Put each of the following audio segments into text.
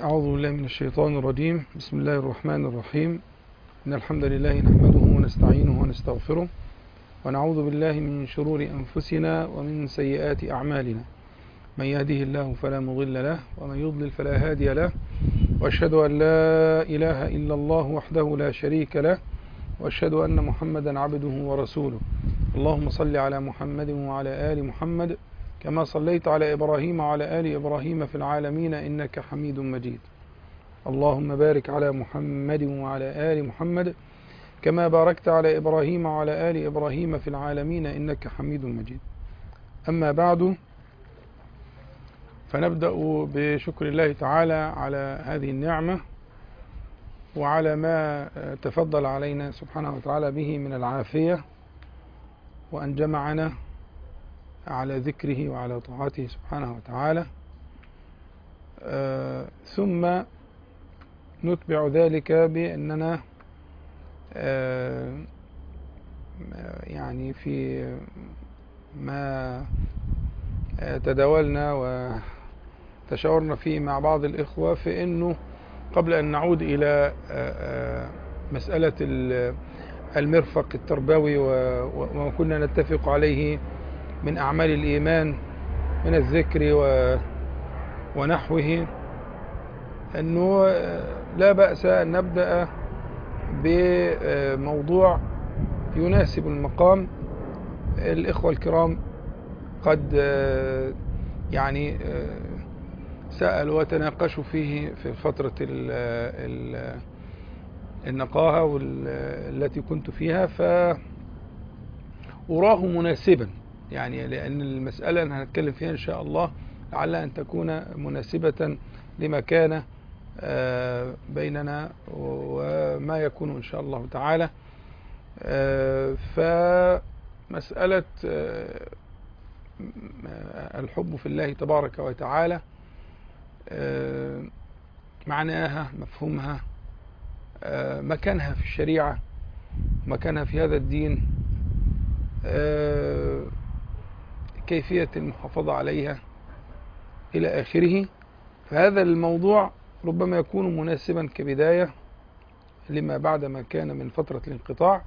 أعوذ بالله من الشيطان الرجيم بسم الله الرحمن الرحيم إن الحمد لله نحمده ونستعينه ونستغفره ونعوذ بالله من شرور أنفسنا ومن سيئات أعمالنا من يهده الله فلا مضل له ومن يضلل فلا هادي له وأشهد أن لا إله إلا الله وحده لا شريك له وأشهد أن محمدا عبده ورسوله اللهم صل على محمد وعلى آل محمد كما صليت على إبراهيم وعلى آل إبراهيم في العالمين إنك حميد مجيد اللهم بارك على محمد وعلى آل محمد كما باركت على إبراهيم وعلى آل إبراهيم في العالمين إنك حميد مجيد أما بعد فنبدأ بشكر الله تعالى على هذه النعمة وعلى ما تفضل علينا سبحانه وتعالى به من العافية وأن جمعنا على ذكره وعلى طاعته سبحانه وتعالى آه ثم نتبع ذلك بأننا آه يعني في ما تداولنا وتشاورنا فيه مع بعض الإخوة في أنه قبل أن نعود إلى آه مسألة المرفق التربوي وما كنا نتفق عليه من أعمال الإيمان من الذكر و ونحوه أنه لا بأس أن نبدأ بموضوع يناسب المقام الإخوة الكرام قد يعني سألوا وتناقشوا فيه في فترة النقاهة التي كنت فيها فأراه مناسبا يعني لأن المسألة أنا هنتكلم فيها إن شاء الله لعل أن تكون مناسبة لما كان بيننا وما يكون إن شاء الله تعالى فمسألة الحب في الله تبارك وتعالى معناها مفهومها مكانها في الشريعة مكانها في هذا الدين كيفية المحافظة عليها إلى آخره فهذا الموضوع ربما يكون مناسبا كبداية لما بعد ما كان من فترة الانقطاع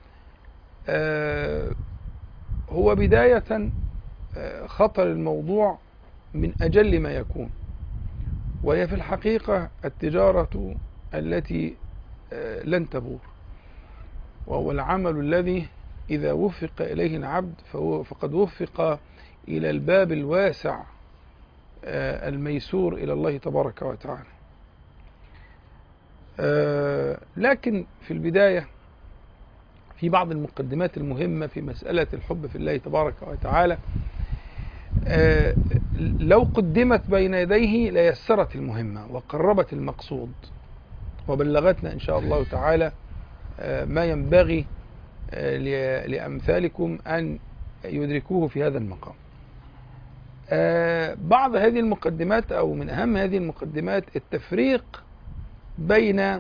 هو بداية خطر الموضوع من أجل ما يكون وهي في الحقيقة التجارة التي لن تبور وهو العمل الذي إذا وفق إليه العبد فهو فقد وفق إلى الباب الواسع الميسور إلى الله تبارك وتعالى لكن في البداية في بعض المقدمات المهمة في مسألة الحب في الله تبارك وتعالى لو قدمت بين يديه ليسرت المهمة وقربت المقصود وبلغتنا إن شاء الله تعالى ما ينبغي لأمثالكم أن يدركوه في هذا المقام بعض هذه المقدمات أو من أهم هذه المقدمات التفريق بين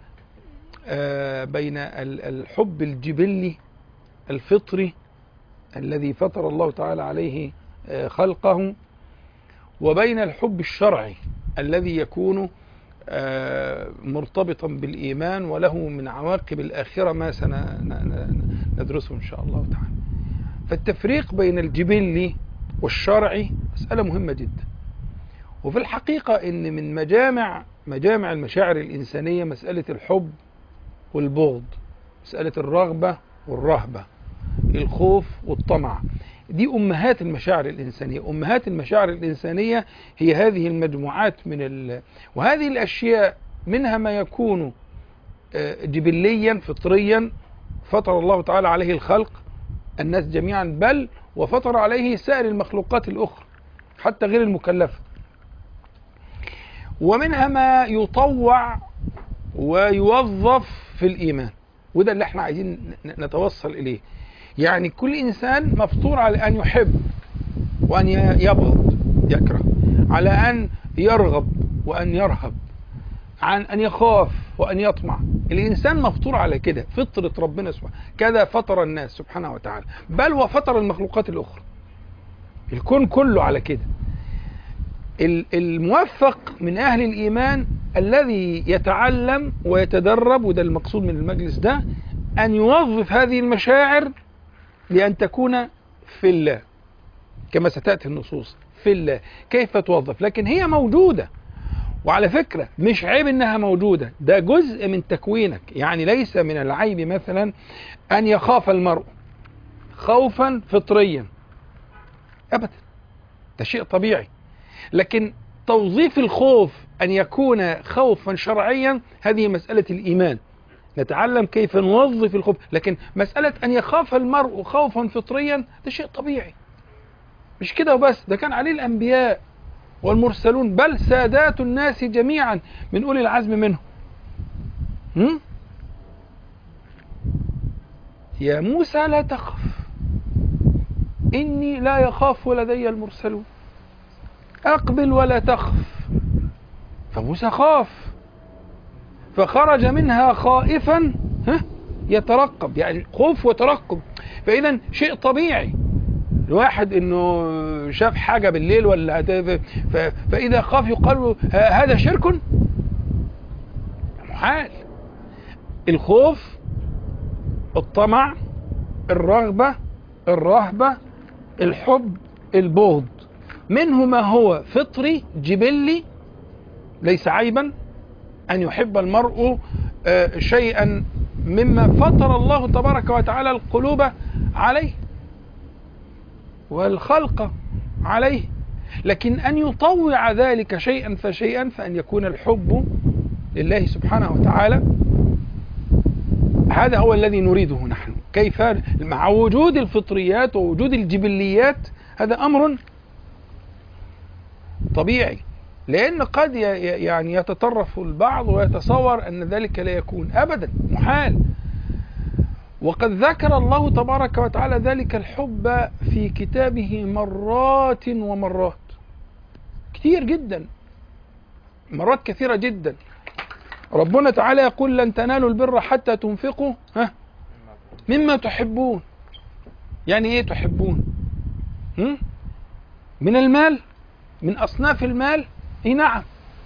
بين الحب الجبلي الفطري الذي فطر الله تعالى عليه خلقه وبين الحب الشرعي الذي يكون مرتبطا بالإيمان وله من عواقب الآخرة ما سندرسه إن شاء الله تعالى فالتفريق بين الجبلي والشرعي مسألة مهمة جدا وفي الحقيقة إن من مجامع مجامع المشاعر الإنسانية مسألة الحب والبغض مسألة الرغبة والرهبة الخوف والطمع دي أمهات المشاعر الإنسانية أمهات المشاعر الإنسانية هي هذه المجموعات من ال... وهذه الأشياء منها ما يكون جبليا فطريا فطر الله تعالى عليه الخلق الناس جميعا بل وفطر عليه سائر المخلوقات الأخرى حتى غير المكلفة ومنها ما يطوع ويوظف في الإيمان وده اللي احنا عايزين نتوصل إليه يعني كل إنسان مفطور على أن يحب وأن يبغض يكره على أن يرغب وأن يرهب عن أن يخاف وأن يطمع الإنسان مفطور على كده فطرة ربنا سبحانه كذا فطر الناس سبحانه وتعالى بل وفطر المخلوقات الأخرى الكون كله على كده الموفق من أهل الإيمان الذي يتعلم ويتدرب وده المقصود من المجلس ده أن يوظف هذه المشاعر لأن تكون في الله كما ستأتي النصوص في الله كيف توظف لكن هي موجودة وعلى فكرة مش عيب انها موجودة ده جزء من تكوينك يعني ليس من العيب مثلا ان يخاف المرء خوفا فطريا ابدا ده شيء طبيعي لكن توظيف الخوف ان يكون خوفا شرعيا هذه مسألة الايمان نتعلم كيف نوظف الخوف لكن مسألة أن يخاف المرء خوفا فطريا ده شيء طبيعي مش كده وبس ده كان عليه الأنبياء والمرسلون بل سادات الناس جميعا من أولي العزم منهم هم؟ يا موسى لا تخف إني لا يخاف لدي المرسلون أقبل ولا تخف فموسى خاف فخرج منها خائفا ها يترقب يعني خوف وترقب فإذا شيء طبيعي الواحد انه شاف حاجه بالليل ولا فاذا خاف يقال له هذا شرك محال الخوف الطمع الرغبه الرهبه الحب البغض منه ما هو فطري جبلي ليس عيبا ان يحب المرء شيئا مما فطر الله تبارك وتعالى القلوب عليه والخلق عليه لكن أن يطوع ذلك شيئا فشيئا فأن يكون الحب لله سبحانه وتعالى هذا هو الذي نريده نحن كيف مع وجود الفطريات ووجود الجبليات هذا أمر طبيعي لأن قد يعني يتطرف البعض ويتصور أن ذلك لا يكون أبدا محال وقد ذكر الله تبارك وتعالى ذلك الحب في كتابه مرات ومرات كثير جدا مرات كثيرة جدا ربنا تعالى يقول لن تنالوا البر حتى تنفقوا ها مما تحبون يعني ايه تحبون هم؟ من المال من اصناف المال اي نعم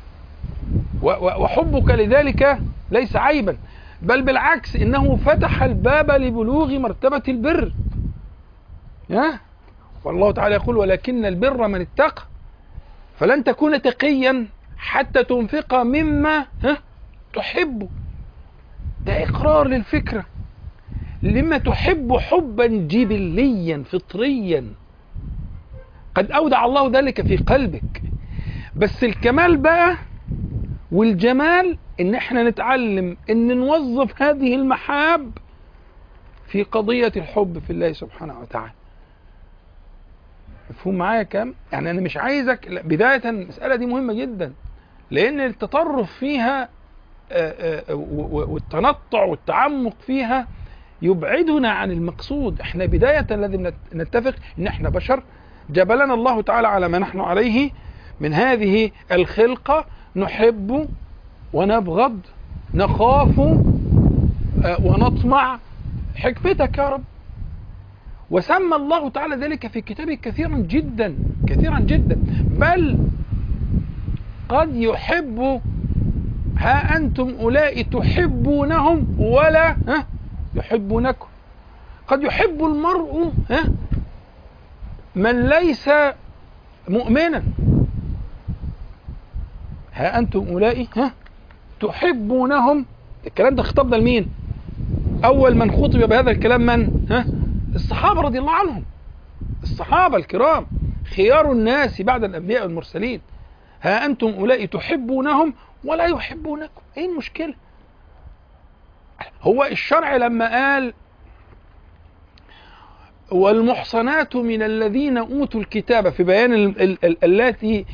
وحبك لذلك ليس عيبا بل بالعكس انه فتح الباب لبلوغ مرتبة البر ها والله تعالى يقول ولكن البر من اتقى فلن تكون تقيا حتى تنفق مما ها تحب ده اقرار للفكرة لما تحب حبا جبليا فطريا قد اودع الله ذلك في قلبك بس الكمال بقى والجمال ان احنا نتعلم ان نوظف هذه المحاب في قضية الحب في الله سبحانه وتعالى مفهوم معايا كام يعني انا مش عايزك بداية المسألة دي مهمة جدا لان التطرف فيها والتنطع والتعمق فيها يبعدنا عن المقصود احنا بداية لازم نتفق ان احنا بشر جبلنا الله تعالى على ما نحن عليه من هذه الخلقة نحب ونبغض نخاف ونطمع حكمتك يا رب وسمى الله تعالى ذلك في كتابه كثيرا جدا كثيرا جدا بل قد يحب ها أنتم أولئك تحبونهم ولا ها يحبونكم قد يحب المرء ها من ليس مؤمنا ها أنتم أولئك ها تحبونهم الكلام ده خطاب ده لمين أول من خطب بهذا الكلام من ها الصحابة رضي الله عنهم الصحابة الكرام خيار الناس بعد الأنبياء والمرسلين ها أنتم أولئك تحبونهم ولا يحبونكم إيه المشكلة هو الشرع لما قال والمحصنات من الذين اوتوا الكتاب في بيان التي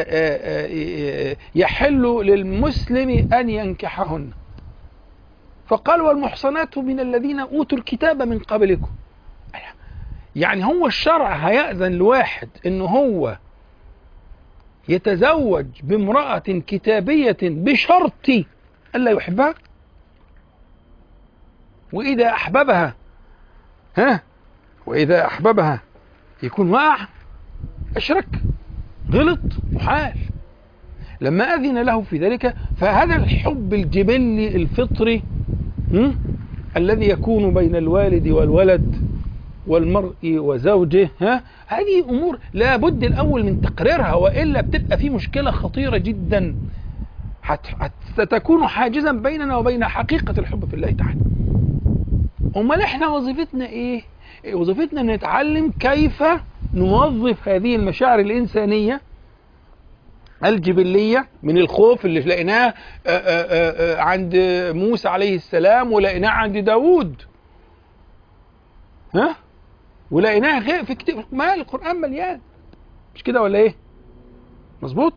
يحل للمسلم ان ينكحهن فقال والمحصنات من الذين اوتوا الكتاب من قبلكم يعني هو الشرع هيأذن لواحد ان هو يتزوج بامرأة كتابية بشرط ألا يحبها وإذا أحببها ها وإذا أحببها يكون وقع أشرك غلط محال لما أذن له في ذلك فهذا الحب الجبلي الفطري م? الذي يكون بين الوالد والولد والمرء وزوجه ها هذه امور لابد الاول من تقريرها والا بتبقى في مشكله خطيره جدا ستكون حاجزا بيننا وبين حقيقه الحب في الله تعالى امال احنا وظيفتنا ايه وظيفتنا نتعلم كيف نوظف هذه المشاعر الانسانيه الجبلية من الخوف اللي لقيناه عند موسى عليه السلام ولقيناه عند داوود ها ولقيناها غير في كتير ما القرآن مليان مش كده ولا ايه مظبوط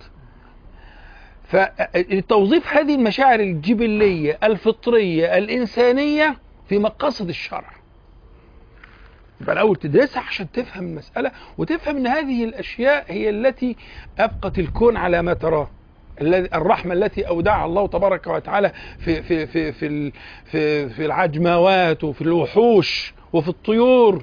فتوظيف هذه المشاعر الجبلية الفطرية الإنسانية في مقاصد الشرع يبقى الأول تدرسها عشان تفهم المسألة وتفهم أن هذه الأشياء هي التي أبقت الكون على ما تراه الرحمة التي أودعها الله تبارك وتعالى في في في في في, في العجموات وفي الوحوش وفي الطيور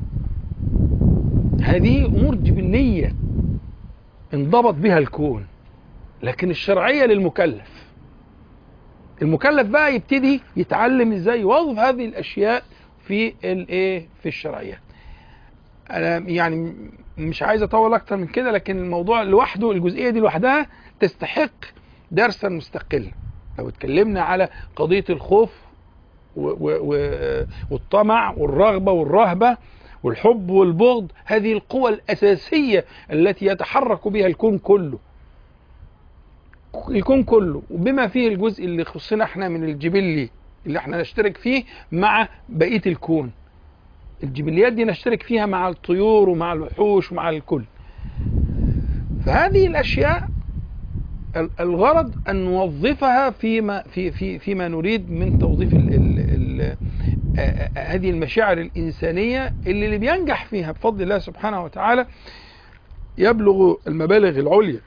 هذه أمور جبلية انضبط بها الكون لكن الشرعية للمكلف المكلف بقى يبتدي يتعلم ازاي يوظف هذه الاشياء في الايه في الشرعيات انا يعني مش عايز اطول اكتر من كده لكن الموضوع لوحده الجزئيه دي لوحدها تستحق درسا مستقلا لو اتكلمنا على قضيه الخوف و و و والطمع والرغبه والرهبه والحب والبغض هذه القوى الاساسيه التي يتحرك بها الكون كله الكون كله وبما فيه الجزء اللي خصنا احنا من الجبلي اللي احنا نشترك فيه مع بقيه الكون الجبليات دي نشترك فيها مع الطيور ومع الوحوش ومع الكل فهذه الاشياء الغرض ان نوظفها فيما في في فيما نريد من توظيف ال ال ال هذه المشاعر الانسانيه اللي اللي بينجح فيها بفضل الله سبحانه وتعالى يبلغ المبالغ العليا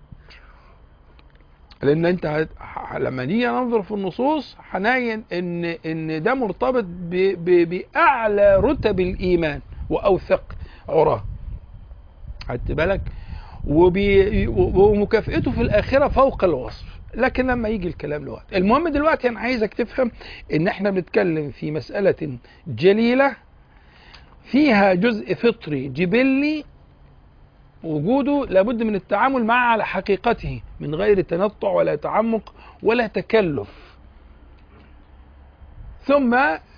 لان انت لما نيجي ننظر في النصوص هنلاقي ان ان ده مرتبط ب... ب... باعلى رتب الايمان واوثق عراه خدت بالك وبي... ومكافئته في الاخره فوق الوصف لكن لما يجي الكلام لوقت المهم دلوقتي انا عايزك تفهم ان احنا بنتكلم في مساله جليله فيها جزء فطري جبلي وجوده لابد من التعامل معه على حقيقته من غير تنطع ولا تعمق ولا تكلف ثم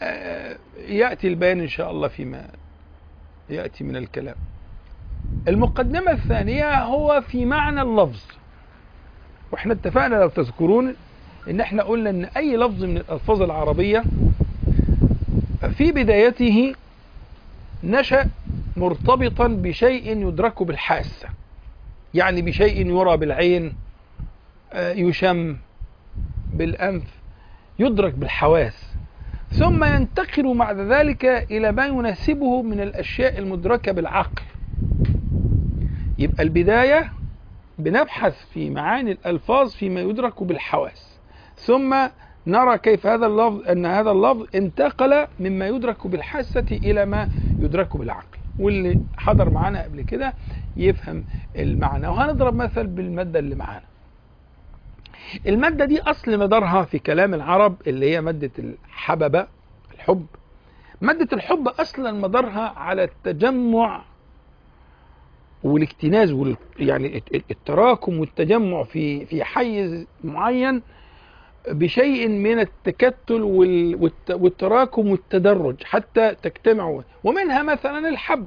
ياتي البيان ان شاء الله فيما ياتي من الكلام المقدمه الثانيه هو في معنى اللفظ واحنا اتفقنا لو تذكرون ان احنا قلنا ان اي لفظ من الالفاظ العربيه في بدايته نشأ مرتبطا بشيء يدرك بالحاسة يعني بشيء يرى بالعين يشم بالأنف يدرك بالحواس ثم ينتقل بعد ذلك إلى ما يناسبه من الأشياء المدركة بالعقل يبقى البداية بنبحث في معاني الألفاظ فيما يدرك بالحواس ثم نرى كيف هذا اللفظ أن هذا اللفظ انتقل مما يدرك بالحاسة إلى ما يدرك بالعقل واللي حضر معانا قبل كده يفهم المعنى وهنضرب مثل بالمادة اللي معانا المادة دي أصل مدارها في كلام العرب اللي هي مادة الحببة الحب مادة الحب أصلا مدارها على التجمع والاكتناز وال... يعني التراكم والتجمع في في حيز معين بشيء من التكتل وال... والتراكم والتدرج حتى تجتمعوا ومنها مثلا الحب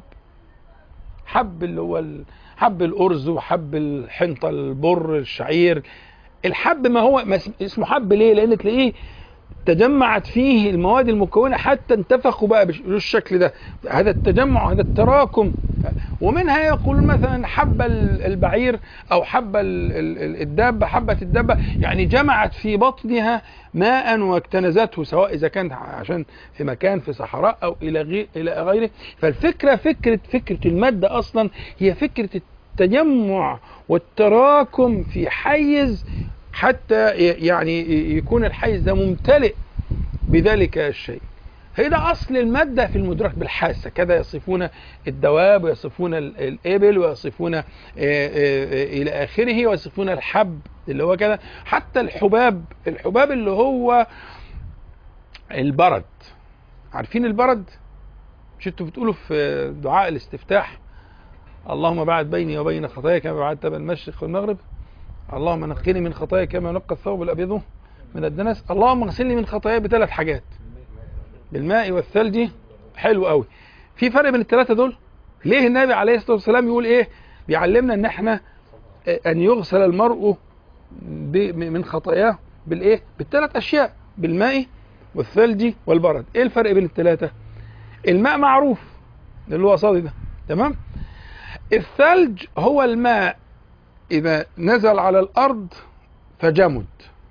حب اللي هو حب الأرز وحب الحنطة البر الشعير الحب ما هو اسمه حب ليه لأن تلاقيه تجمعت فيه المواد المكونة حتى انتفخوا بقى بالشكل ده هذا التجمع هذا التراكم ومنها يقول مثلا حب البعير أو حب الدابة حبة الدابة يعني جمعت في بطنها ماء واكتنزته سواء إذا كانت عشان في مكان في صحراء أو إلى غير إلى غيره فالفكرة فكرة فكرة المادة أصلا هي فكرة التجمع والتراكم في حيز حتى يعني يكون الحيز ده ممتلئ بذلك الشيء هي ده اصل الماده في المدرك بالحاسه كذا يصفون الدواب ويصفون ال- الابل ويصفون آه، آه، آه، الى اخره ويصفون الحب اللي هو كذا حتى الحباب الحباب اللي هو البرد عارفين البرد مش انتوا بتقولوا في دعاء الاستفتاح اللهم بعد بيني وبين خطاياي كما بعدت بين المشرق والمغرب اللهم نقني من خطاياي كما ينقى الثوب الابيض من الدنس اللهم اغسلني من خطاياي بثلاث حاجات بالماء والثلج حلو قوي في فرق بين الثلاثه دول ليه النبي عليه الصلاه والسلام يقول ايه بيعلمنا ان احنا آه، ان يغسل المرء ب- من خطاياه بالايه بالثلاث اشياء بالماء والثلج والبرد ايه الفرق بين الثلاثه الماء معروف اللي هو صادي ده تمام الثلج هو الماء اذا نزل على الارض فجمد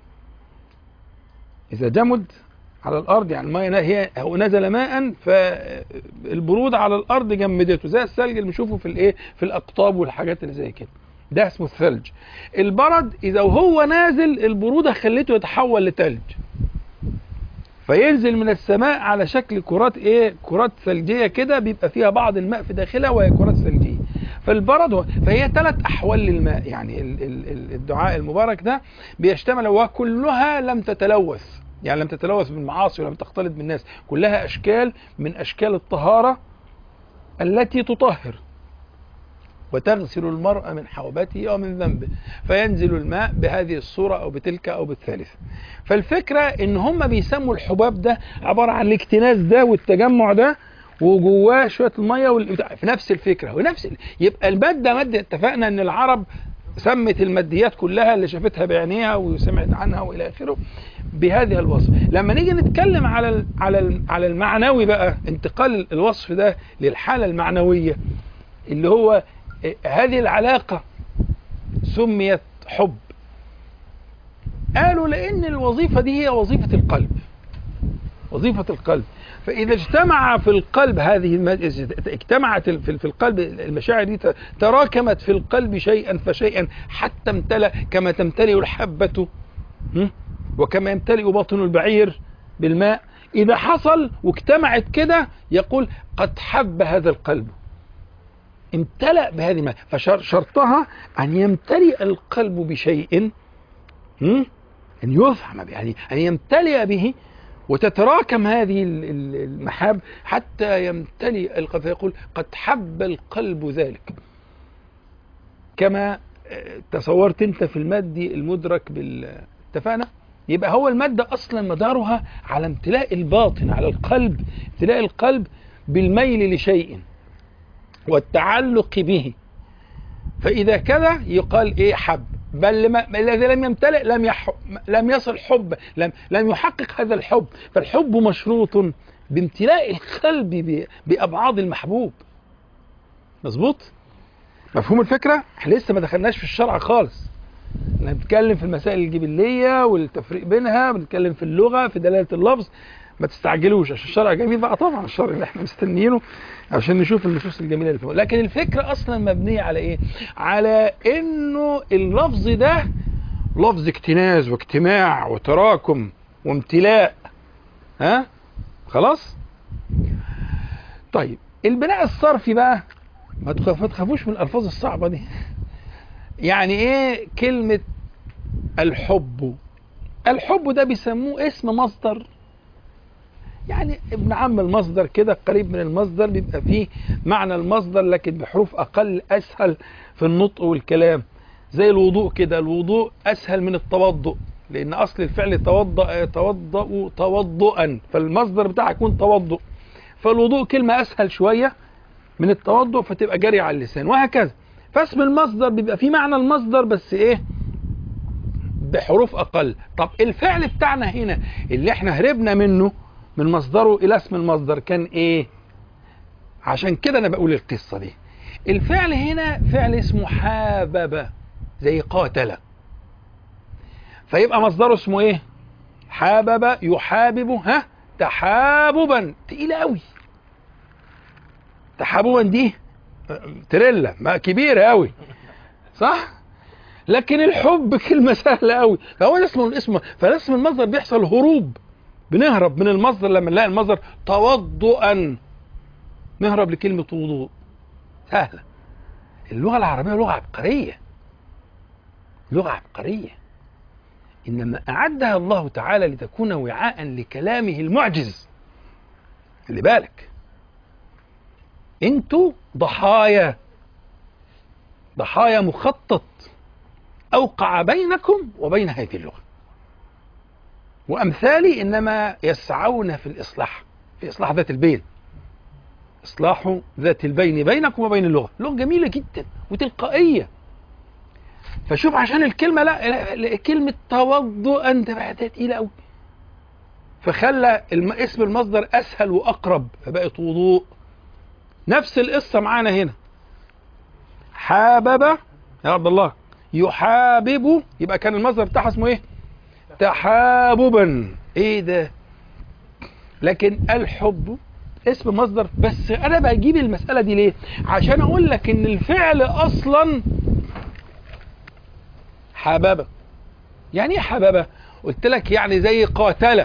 اذا جمد على الارض يعني الماء هي هو نزل ماء فالبروده على الارض جمدته زي الثلج اللي بنشوفه في الايه في الاقطاب والحاجات اللي زي كده ده اسمه الثلج البرد اذا وهو نازل البروده خلته يتحول لثلج فينزل من السماء على شكل كرات ايه كرات ثلجيه كده بيبقى فيها بعض الماء في داخلها وهي كرات ثلجيه فالبرد هو فهي ثلاث احوال للماء يعني ال- ال- ال- الدعاء المبارك ده بيشتمل وكلها لم تتلوث يعني لم تتلوث بالمعاصي ولم تختلط بالناس كلها اشكال من اشكال الطهاره التي تطهر وتغسل المرء من حوبته ومن ذنبه فينزل الماء بهذه الصورة أو بتلك أو بالثالثة فالفكرة إن هم بيسموا الحباب ده عبارة عن الاكتناز ده والتجمع ده وجواه شوية المية والبتاع في نفس الفكرة ونفس ال... يبقى المادة مادة اتفقنا إن العرب سمت الماديات كلها اللي شافتها بعينيها وسمعت عنها والى اخره بهذه الوصف لما نيجي نتكلم على ال على ال على المعنوي بقى انتقال الوصف ده للحاله المعنويه اللي هو هذه العلاقة سميت حب قالوا لأن الوظيفة دي هي وظيفة القلب وظيفة القلب فإذا اجتمع في القلب هذه الم... اجتمعت في في القلب المشاعر دي تراكمت في القلب شيئا فشيئا حتى امتلأ كما تمتلئ الحبة م? وكما يمتلئ باطن البعير بالماء إذا حصل واجتمعت كده يقول قد حب هذا القلب امتلأ بهذه الماء فشرطها أن يمتلئ القلب بشيء م? أن يفهم يعني أن يمتلئ به وتتراكم هذه المحاب حتى يمتلئ القلب فيقول قد حب القلب ذلك كما تصورت انت في المادي المدرك بال اتفقنا يبقى هو المادة أصلا مدارها على امتلاء الباطن على القلب امتلاء القلب بالميل لشيء والتعلق به فإذا كذا يقال إيه حب بل لما الذي لم يمتلئ لم يح... لم يصل حب لم لم يحقق هذا الحب فالحب مشروط بامتلاء القلب ب... بأبعاض المحبوب مظبوط مفهوم الفكرة احنا لسه ما دخلناش في الشرع خالص احنا بنتكلم في المسائل الجبلية والتفريق بينها بنتكلم في اللغة في دلالة اللفظ ما تستعجلوش عشان الشرع جميل بقى طبعا الشرع اللي احنا مستنيينه عشان نشوف النصوص الجميله اللي فيه لكن الفكره اصلا مبنيه على ايه على انه اللفظ ده لفظ اكتناز واجتماع وتراكم وامتلاء ها خلاص طيب البناء الصرفي بقى ما تخافوش من الالفاظ الصعبه دي يعني ايه كلمه الحب الحب ده بيسموه اسم مصدر يعني ابن عم المصدر كده قريب من المصدر بيبقى فيه معنى المصدر لكن بحروف اقل اسهل في النطق والكلام زي الوضوء كده الوضوء اسهل من التوضؤ لان اصل الفعل توضأ يتوضأ توضؤا فالمصدر بتاعه يكون توضؤ فالوضوء كلمة اسهل شوية من التوضؤ فتبقى جارية على اللسان وهكذا فاسم المصدر بيبقى فيه معنى المصدر بس ايه بحروف اقل طب الفعل بتاعنا هنا اللي احنا هربنا منه من مصدره الى اسم المصدر كان ايه عشان كده انا بقول القصه دي الفعل هنا فعل اسمه حابب زي قاتل فيبقى مصدره اسمه ايه حابب يحابب ها تحاببا تقيله قوي تحاببا دي تريلا ما كبيره قوي صح لكن الحب كلمه سهله قوي فهو اسمه الاسم فاسم المصدر بيحصل هروب بنهرب من المصدر لما نلاقي المصدر توضؤا نهرب لكلمة وضوء سهلة اللغة العربية لغة عبقرية لغة عبقرية إنما أعدها الله تعالى لتكون وعاء لكلامه المعجز خلي بالك انتوا ضحايا ضحايا مخطط أوقع بينكم وبين هذه اللغة وأمثالي إنما يسعون في الإصلاح في إصلاح ذات البين إصلاح ذات البين بينكم وبين اللغة لغة جميلة جدا وتلقائية فشوف عشان الكلمة لا, لا كلمة توضؤ أنت بعدها تقيلة أوي فخلى الم- اسم المصدر أسهل وأقرب فبقت وضوء نفس القصة معانا هنا حابب يا عبد الله يحابب يبقى كان المصدر بتاعها اسمه ايه؟ تحاببا ايه ده؟ لكن الحب اسم مصدر بس انا بجيب المسألة دي ليه؟ عشان اقول لك ان الفعل اصلا حبابة يعني ايه حبابة؟ قلت لك يعني زي قاتلة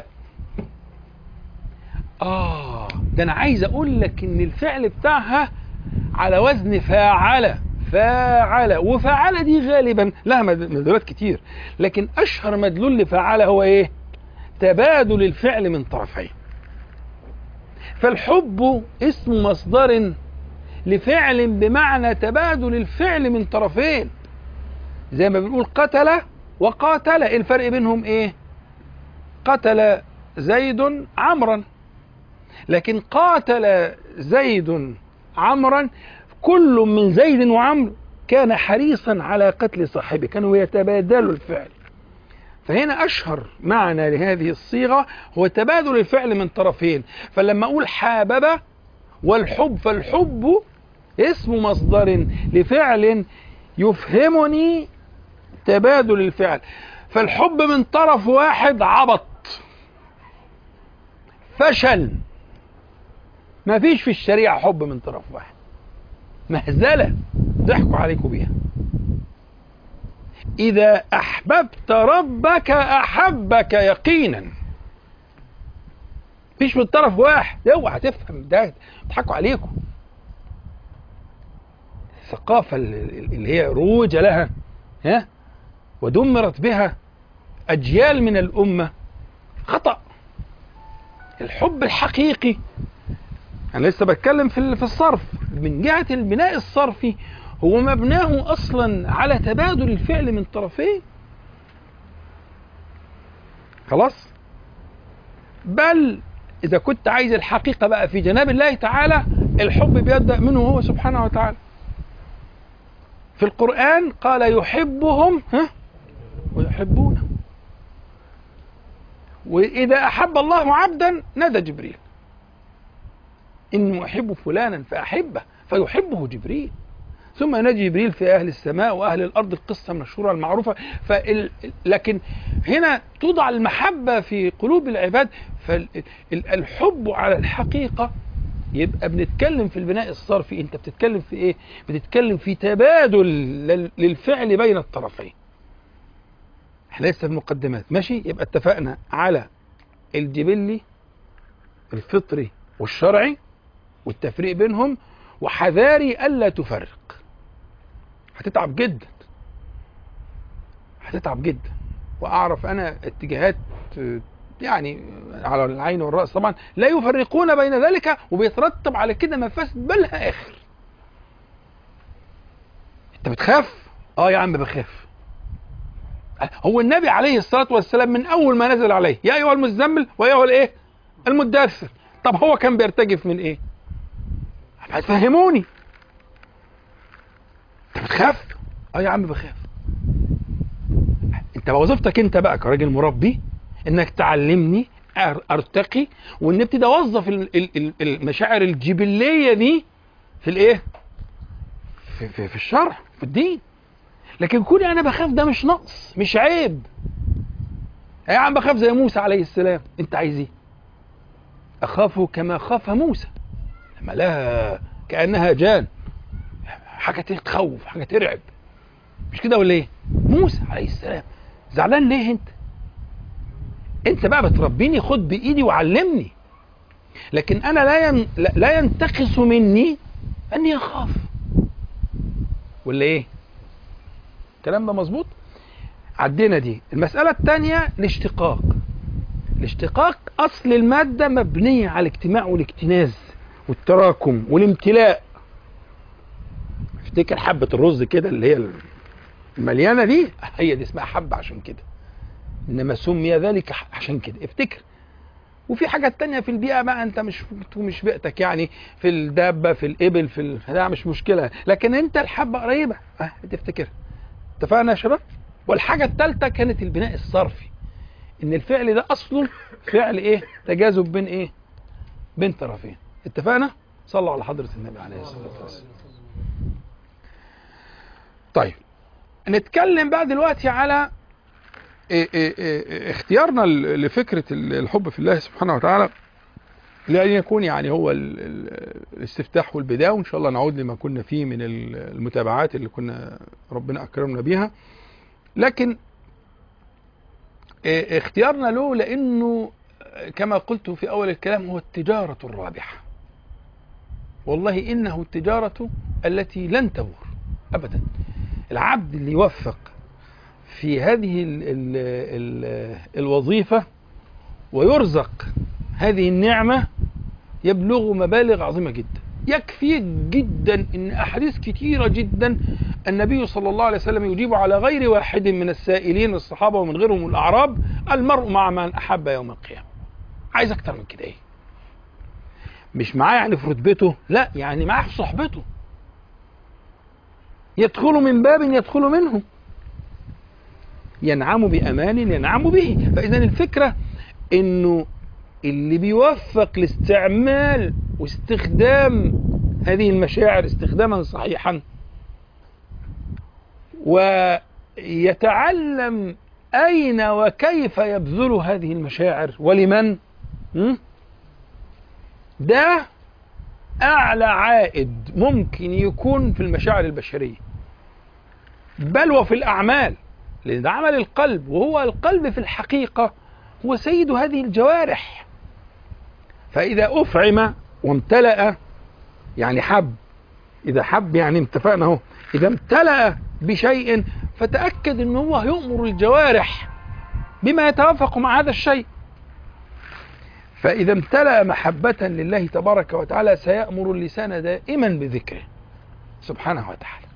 اه ده انا عايز اقول لك ان الفعل بتاعها على وزن فاعل فاعل وفاعل دي غالبا لها مد- مدلولات كتير لكن اشهر مدلول لفاعل هو ايه تبادل الفعل من طرفين فالحب اسم مصدر لفعل بمعنى تبادل الفعل من طرفين زي ما بنقول قتل وقاتل إيه الفرق بينهم ايه قتل زيد عمرا لكن قاتل زيد عمرا كل من زيد وعمرو كان حريصا على قتل صاحبه كانوا يتبادلوا الفعل فهنا أشهر معنى لهذه الصيغة هو تبادل الفعل من طرفين فلما أقول حابب والحب فالحب اسم مصدر لفعل يفهمني تبادل الفعل فالحب من طرف واحد عبط فشل ما فيش في الشريعة حب من طرف واحد مهزلة ضحكوا عليكم بيها إذا أحببت ربك أحبك يقينا مفيش من طرف واحد اوعى تفهم ده بيضحكوا عليكم الثقافة اللي هي روج لها ها ودمرت بها أجيال من الأمة خطأ الحب الحقيقي أنا لسه بتكلم في في الصرف من جهة البناء الصرفي هو مبناه أصلا على تبادل الفعل من طرفين خلاص بل إذا كنت عايز الحقيقة بقى في جناب الله تعالى الحب بيبدأ منه هو سبحانه وتعالى في القرآن قال يحبهم ها ويحبونه وإذا أحب الله عبدا نادى جبريل إني أحب فلانا فأحبه فيحبه جبريل ثم ينادي جبريل في أهل السماء وأهل الأرض القصة المشهورة المعروفة فال... لكن هنا توضع المحبة في قلوب العباد فالحب على الحقيقة يبقى بنتكلم في البناء الصرفي انت بتتكلم في ايه بتتكلم في تبادل لل- للفعل بين الطرفين احنا لسه في المقدمات ماشي يبقى اتفقنا على الجبلي الفطري والشرعي والتفريق بينهم وحذاري الا تفرق هتتعب جدا هتتعب جدا واعرف انا اتجاهات آه، يعني على العين والراس طبعا لا يفرقون بين ذلك وبيترتب على كده مفاسد بلها اخر انت بتخاف اه يا عم بخاف هو النبي عليه الصلاه والسلام من اول ما نزل عليه يا ايها المزمل ويا ايها الايه المدثر طب هو كان بيرتجف من ايه هتفهموني انت بتخاف اه يا عم بخاف انت وظيفتك انت بقى كراجل مربي انك تعلمني أر- ارتقي وان ابتدي اوظف ال- ال- ال- المشاعر الجبليه دي في الايه في, في, في الشرع في الدين لكن كوني انا بخاف ده مش نقص مش عيب يا عم بخاف زي موسى عليه السلام انت عايز ايه اخاف كما خاف موسى لما لها كانها جان حاجه تخوف حاجه ترعب مش كده ولا ايه موسى عليه السلام زعلان ليه انت انت بقى بتربيني خد بايدي وعلمني لكن انا لا ين... لا ينتقص مني اني اخاف ولا ايه الكلام ده مظبوط عدينا دي المساله الثانيه الاشتقاق الاشتقاق اصل الماده مبنيه على الاجتماع والاكتناز والتراكم والامتلاء افتكر حبه الرز كده اللي هي المليانه دي هي دي اسمها حبه عشان كده انما سمي ذلك عشان كده افتكر وفي حاجات تانية في البيئة بقى انت مش مش بيئتك يعني في الدابة في الإبل في ال... ده مش مشكلة لكن انت الحبة قريبة اه تفتكر اتفقنا يا شباب والحاجة الثالثة كانت البناء الصرفي ان الفعل ده اصله فعل ايه تجاذب بين ايه بين طرفين اتفقنا صلوا على حضرة النبي عليه الصلاة والسلام طيب نتكلم بقى دلوقتي على إيه إيه إيه اختيارنا لفكرة الحب في الله سبحانه وتعالى لأن يكون يعني هو ال ال الاستفتاح والبداية وإن شاء الله نعود لما كنا فيه من المتابعات اللي كنا ربنا أكرمنا بيها لكن اختيارنا له لأنه كما قلت في أول الكلام هو التجارة الرابحة والله إنه التجارة التي لن تبور أبدا العبد اللي يوفق في هذه ال ال ال الوظيفة ويرزق هذه النعمة يبلغ مبالغ عظيمة جدا يكفي جدا ان احاديث كثيرة جدا النبي صلى الله عليه وسلم يجيب على غير واحد من السائلين الصحابة ومن غيرهم من الاعراب المرء مع من احب يوم القيامة عايز اكتر من كده ايه مش معاه يعني في رتبته لا يعني معاه في صحبته يدخل من باب يدخل منه ينعم بأمان ينعم به فإذا الفكرة أنه اللي بيوفق لاستعمال واستخدام هذه المشاعر استخداما صحيحا ويتعلم أين وكيف يبذل هذه المشاعر ولمن ده أعلى عائد ممكن يكون في المشاعر البشرية بل وفي الأعمال لأن ده عمل القلب وهو القلب في الحقيقة هو سيد هذه الجوارح فإذا أفعم وامتلأ يعني حب إذا حب يعني اتفقنا اهو إذا امتلأ بشيء فتأكد أنه هو يؤمر الجوارح بما يتوافق مع هذا الشيء فإذا امتلأ محبة لله تبارك وتعالى سيأمر اللسان دائما بذكره سبحانه وتعالى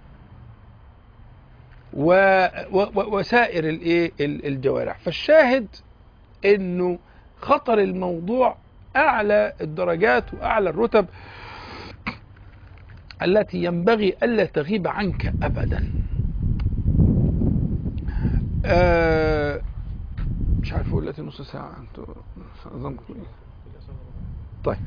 و و وسائر الايه الجوارح فالشاهد انه خطر الموضوع اعلى الدرجات واعلى الرتب التي ينبغي الا تغيب عنك ابدا آه مش عارف اقول لك نص ساعه انتوا نظامكم ايه طيب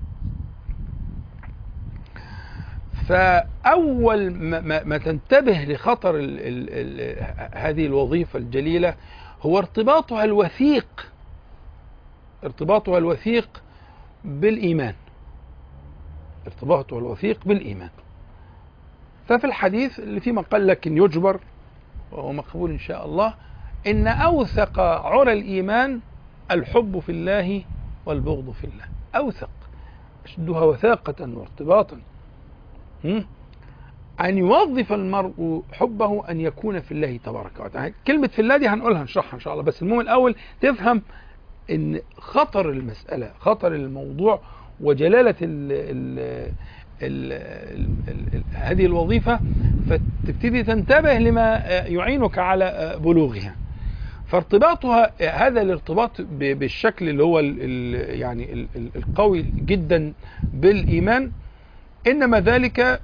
فأول ما, ما, ما تنتبه لخطر ال ال ال هذه الوظيفة الجليلة هو ارتباطها الوثيق ارتباطها الوثيق بالإيمان ارتباطها الوثيق بالإيمان ففي الحديث اللي فيه مقال لكن يجبر وهو مقبول إن شاء الله إن أوثق عرى الإيمان الحب في الله والبغض في الله أوثق أشدها وثاقة وارتباطا أن يوظف المرء حبه أن يكون في الله تبارك وتعالى كلمة في الله دي هنقولها نشرحها إن شاء الله بس المهم الأول تفهم أن خطر المسألة خطر الموضوع وجلالة ال ال ال ال ال هذه الوظيفة فتبتدي تنتبه لما يعينك على بلوغها فارتباطها هذا الارتباط بالشكل اللي هو ال يعني ال القوي جدا بالإيمان إنما ذلك آآ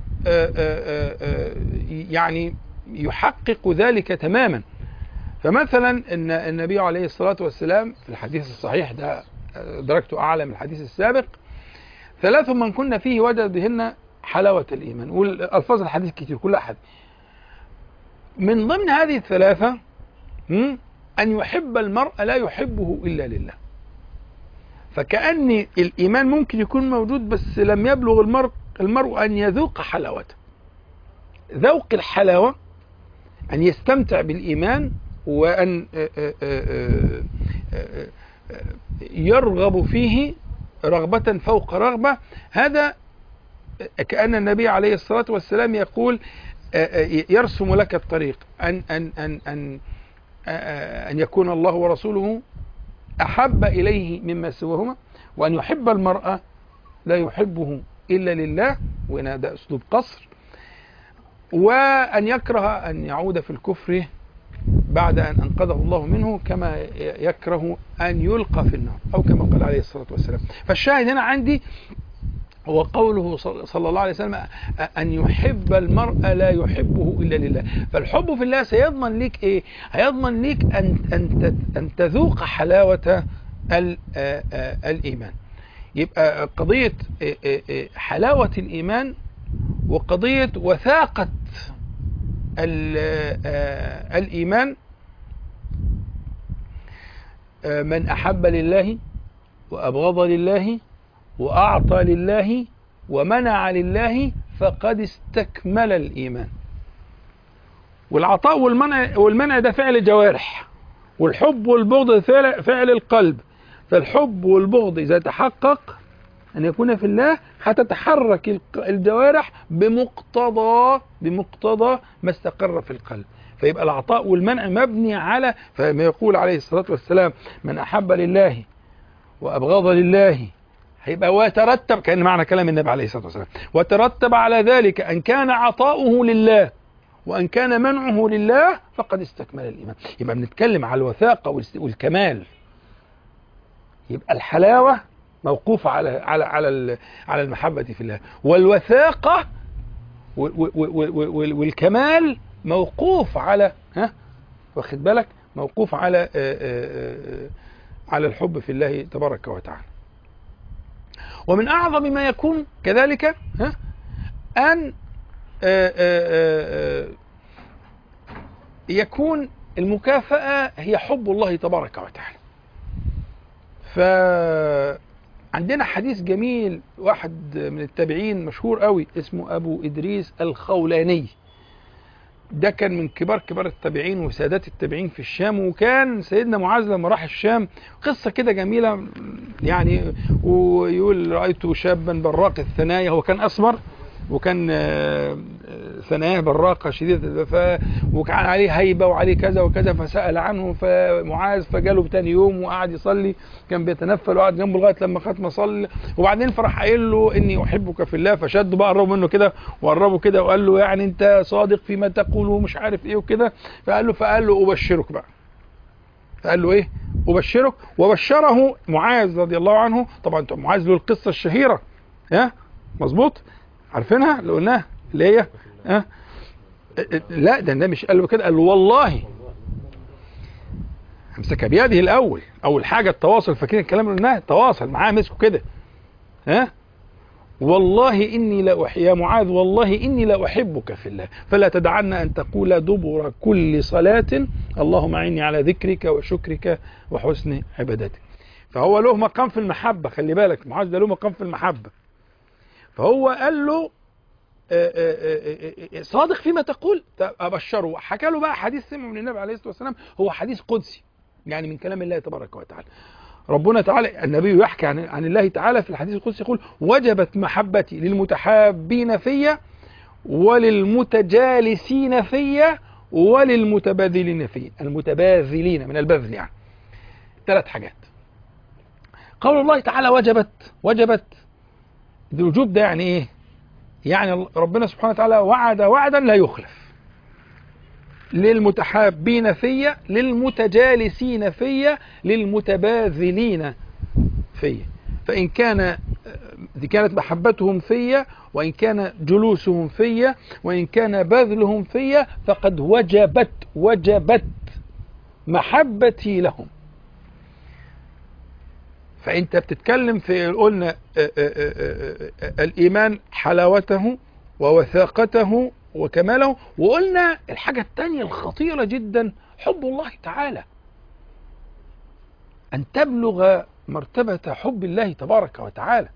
آآ يعني يحقق ذلك تماما فمثلا ان النبي عليه الصلاه والسلام في الحديث الصحيح ده درجته اعلى من الحديث السابق ثلاث من كنا فيه وجد بهن حلاوه الايمان والالفاظ الحديث كتير كل احد من ضمن هذه الثلاثه ان يحب المرء لا يحبه الا لله فكأن الإيمان ممكن يكون موجود بس لم يبلغ المرء المرء أن يذوق حلاوته ذوق الحلاوة أن يستمتع بالإيمان وأن آه، آه، يرغب فيه رغبة فوق رغبة هذا كأن النبي عليه الصلاة والسلام يقول آه، آه، يرسم لك الطريق أن أن أن أن آه، أن يكون الله ورسوله أحب إليه مما سواهما وأن يحب المرأة لا يحبه إلا لله وإن هذا أسلوب قصر وأن يكره أن يعود في الكفر بعد أن أنقذه الله منه كما يكره أن يلقى في النار أو كما قال عليه الصلاة والسلام فالشاهد هنا عندي هو قوله صل- صلى الله عليه وسلم أن يحب المرء لا يحبه إلا لله فالحب في الله سيضمن لك إيه هيضمن لك أن, أن, تت- أن تذوق حلاوة ال- آه، آه، الإيمان يبقى قضية آه، آه، آه، حلاوة الإيمان وقضية وثاقة ال- آه، الإيمان آه، من أحب لله وأبغض لله وأعطى لله ومنع لله فقد استكمل الإيمان والعطاء والمنع والمنع ده فعل جوارح والحب والبغض فعل, فعل القلب فالحب والبغض إذا تحقق أن يكون في الله هتتحرك الق- الجوارح بمقتضى بمقتضى ما استقر في القلب فيبقى العطاء والمنع مبني على فما يقول عليه الصلاة والسلام من أحب لله وأبغض لله هيبقى ويترتب كان معنى كلام النبي عليه الصلاه والسلام وترتب على ذلك ان كان عطاؤه لله وان كان منعه لله فقد استكمل الايمان يبقى بنتكلم على الوثاقه والس- والكمال يبقى الحلاوه موقوفه على على على ال- على المحبه في الله والوثاقه وال- وال- وال- وال- والكمال موقوف على ها واخد بالك موقوف على آه، آه، آه، على الحب في الله تبارك وتعالى ومن أعظم ما يكون كذلك ها أن آه، آه، آه، يكون المكافأة هي حب الله تبارك وتعالى فعندنا حديث جميل واحد من التابعين مشهور قوي اسمه أبو إدريس الخولاني ده كان من كبار كبار التابعين وسادات التابعين في الشام وكان سيدنا معاذ لما راح الشام قصة كده جميلة يعني ويقول رأيت شابا براق الثنايا هو كان أسمر وكان آه، آه، ثناياه براقة شديدة ف... وكان عليه هيبة وعليه كذا وكذا فسأل عنه فمعاذ فجاله بتاني يوم وقعد يصلي كان بيتنفل وقعد جنبه لغاية لما ختم صلي وبعدين فراح قايل له إني أحبك في الله فشده بقى قربه منه كده وقربه كده وقال له يعني أنت صادق فيما تقول ومش عارف إيه وكده فقال له فقال له أبشرك بقى فقال له ايه ابشرك وبشره معاذ رضي الله عنه طبعا انتم معاذ له القصه الشهيره ها مظبوط عارفينها اللي قلناها اللي هي ها لا ده ده مش قال له كده قال له والله امسك بيده الاول اول حاجه التواصل فاكرين الكلام اللي قلناه تواصل معاه مسكه كده ها والله إني لا أح... يا معاذ والله إني لا أحبك في الله فلا تدعن أن تقول دبر كل صلاة اللهم أعني على ذكرك وشكرك وحسن عبادتك فهو له مقام في المحبة خلي بالك معاذ ده له مقام في المحبة فهو قال له آه، آه، آه، آه، صادق فيما تقول طب أبشره حكى له بقى حديث سمع من النبي عليه الصلاة والسلام هو حديث قدسي يعني من كلام الله تبارك وتعالى ربنا تعالى النبي يحكي عن عن الله تعالى في الحديث القدسي يقول وجبت محبتي للمتحابين في وللمتجالسين في وللمتبادلين في المتباذلين من البذل يعني ثلاث حاجات قول الله تعالى وجبت وجبت الوجوب ده يعني ايه يعني ربنا سبحانه وتعالى وعد وعدا لا يخلف للمتحابين في للمتجالسين في للمتباذلين في فإن كان دي كانت محبتهم في وإن كان جلوسهم في وإن كان بذلهم في فقد وجبت وجبت محبتي لهم فأنت بتتكلم في قلنا آه، آه، آه، آه، الإيمان حلاوته ووثاقته وكماله وقلنا الحاجة الثانية الخطيرة جدا حب الله تعالى أن تبلغ مرتبة حب الله تبارك وتعالى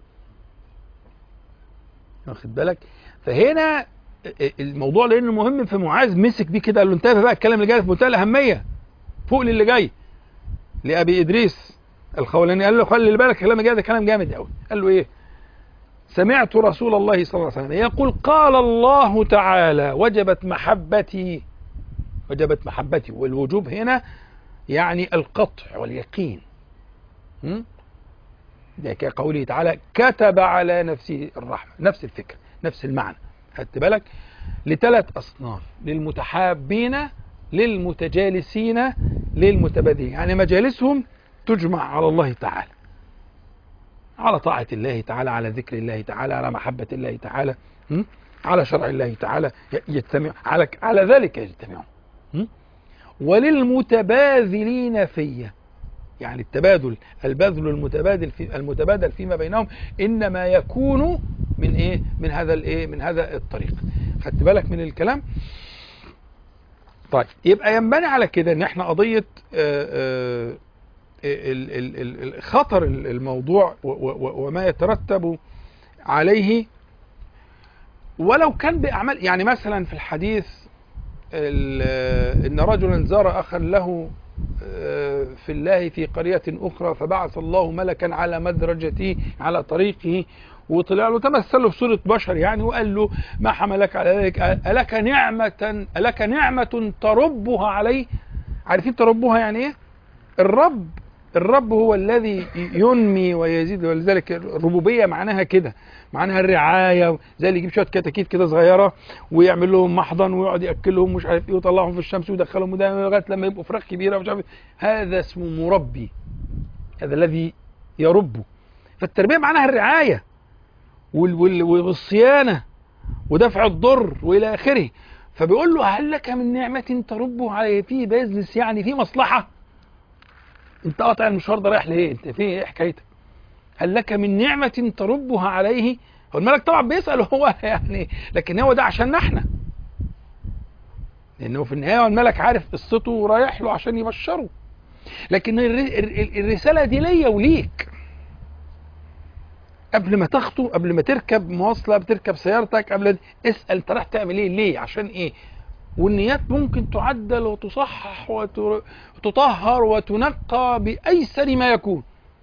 واخد بالك فهنا الموضوع لأنه مهم في معاذ مسك بيه كده قال له انتبه بقى الكلام اللي جاي في منتهى الأهمية فوق للي جاي لأبي إدريس الخولاني قال له خلي بالك كلام جاي ده كلام جامد قوي قال له إيه سمعت رسول الله صلى الله عليه وسلم يقول قال الله تعالى وجبت محبتي وجبت محبتي والوجوب هنا يعني القطع واليقين م? ده كقوله تعالى كتب على نفسه الرحمة نفس الفكر نفس المعنى خدت بالك لثلاث أصناف للمتحابين للمتجالسين للمتبادلين يعني مجالسهم تجمع على الله تعالى على طاعة الله تعالى على ذكر الله تعالى على محبة الله تعالى م? على شرع الله تعالى يجتمع على على ذلك يجتمعون م? وللمتباذلين فيه يعني التبادل البذل المتبادل في المتبادل فيما بينهم انما يكون من ايه من هذا الايه من هذا الطريق خدت بالك من الكلام طيب يبقى ينبني على كده ان احنا قضيه آآ آآ خطر الموضوع وما يترتب عليه ولو كان باعمال يعني مثلا في الحديث ان رجلا زار اخا له في الله في قرية أخرى فبعث الله ملكا على مدرجته على طريقه وطلع له تمثل له في صورة بشر يعني وقال له ما حملك على ذلك ألك نعمة ألك نعمة تربها عليه عارفين تربها يعني إيه؟ الرب الرب هو الذي ينمي ويزيد ولذلك الربوبيه معناها كده معناها الرعايه زي اللي يجيب شويه كتاكيت كده صغيره ويعمل لهم محضن ويقعد ياكلهم مش عارف ايه ويطلعهم في الشمس ويدخلهم لغايه لما يبقوا فراخ كبيره مش عارف هذا اسمه مربي هذا الذي يرب فالتربيه معناها الرعايه والصيانه ودفع الضر والى اخره فبيقول له هل لك من نعمه تربه عليه في بيزنس يعني في مصلحه انت قاطع المشوار ده رايح ليه؟ انت في ايه حكايتك؟ هل لك من نعمة تربها عليه؟ هو الملك طبعا بيسأل هو يعني لكن هو ده عشان احنا. لأنه في النهاية الملك عارف قصته ورايح له عشان يبشره. لكن الرسالة دي ليا وليك. قبل ما تخطو قبل ما تركب مواصلة بتركب سيارتك قبل اسأل انت رايح تعمل ايه؟ ليه؟ عشان ايه؟ والنيات ممكن تعدل وتصحح وتطهر وتنقى بأيسر ما يكون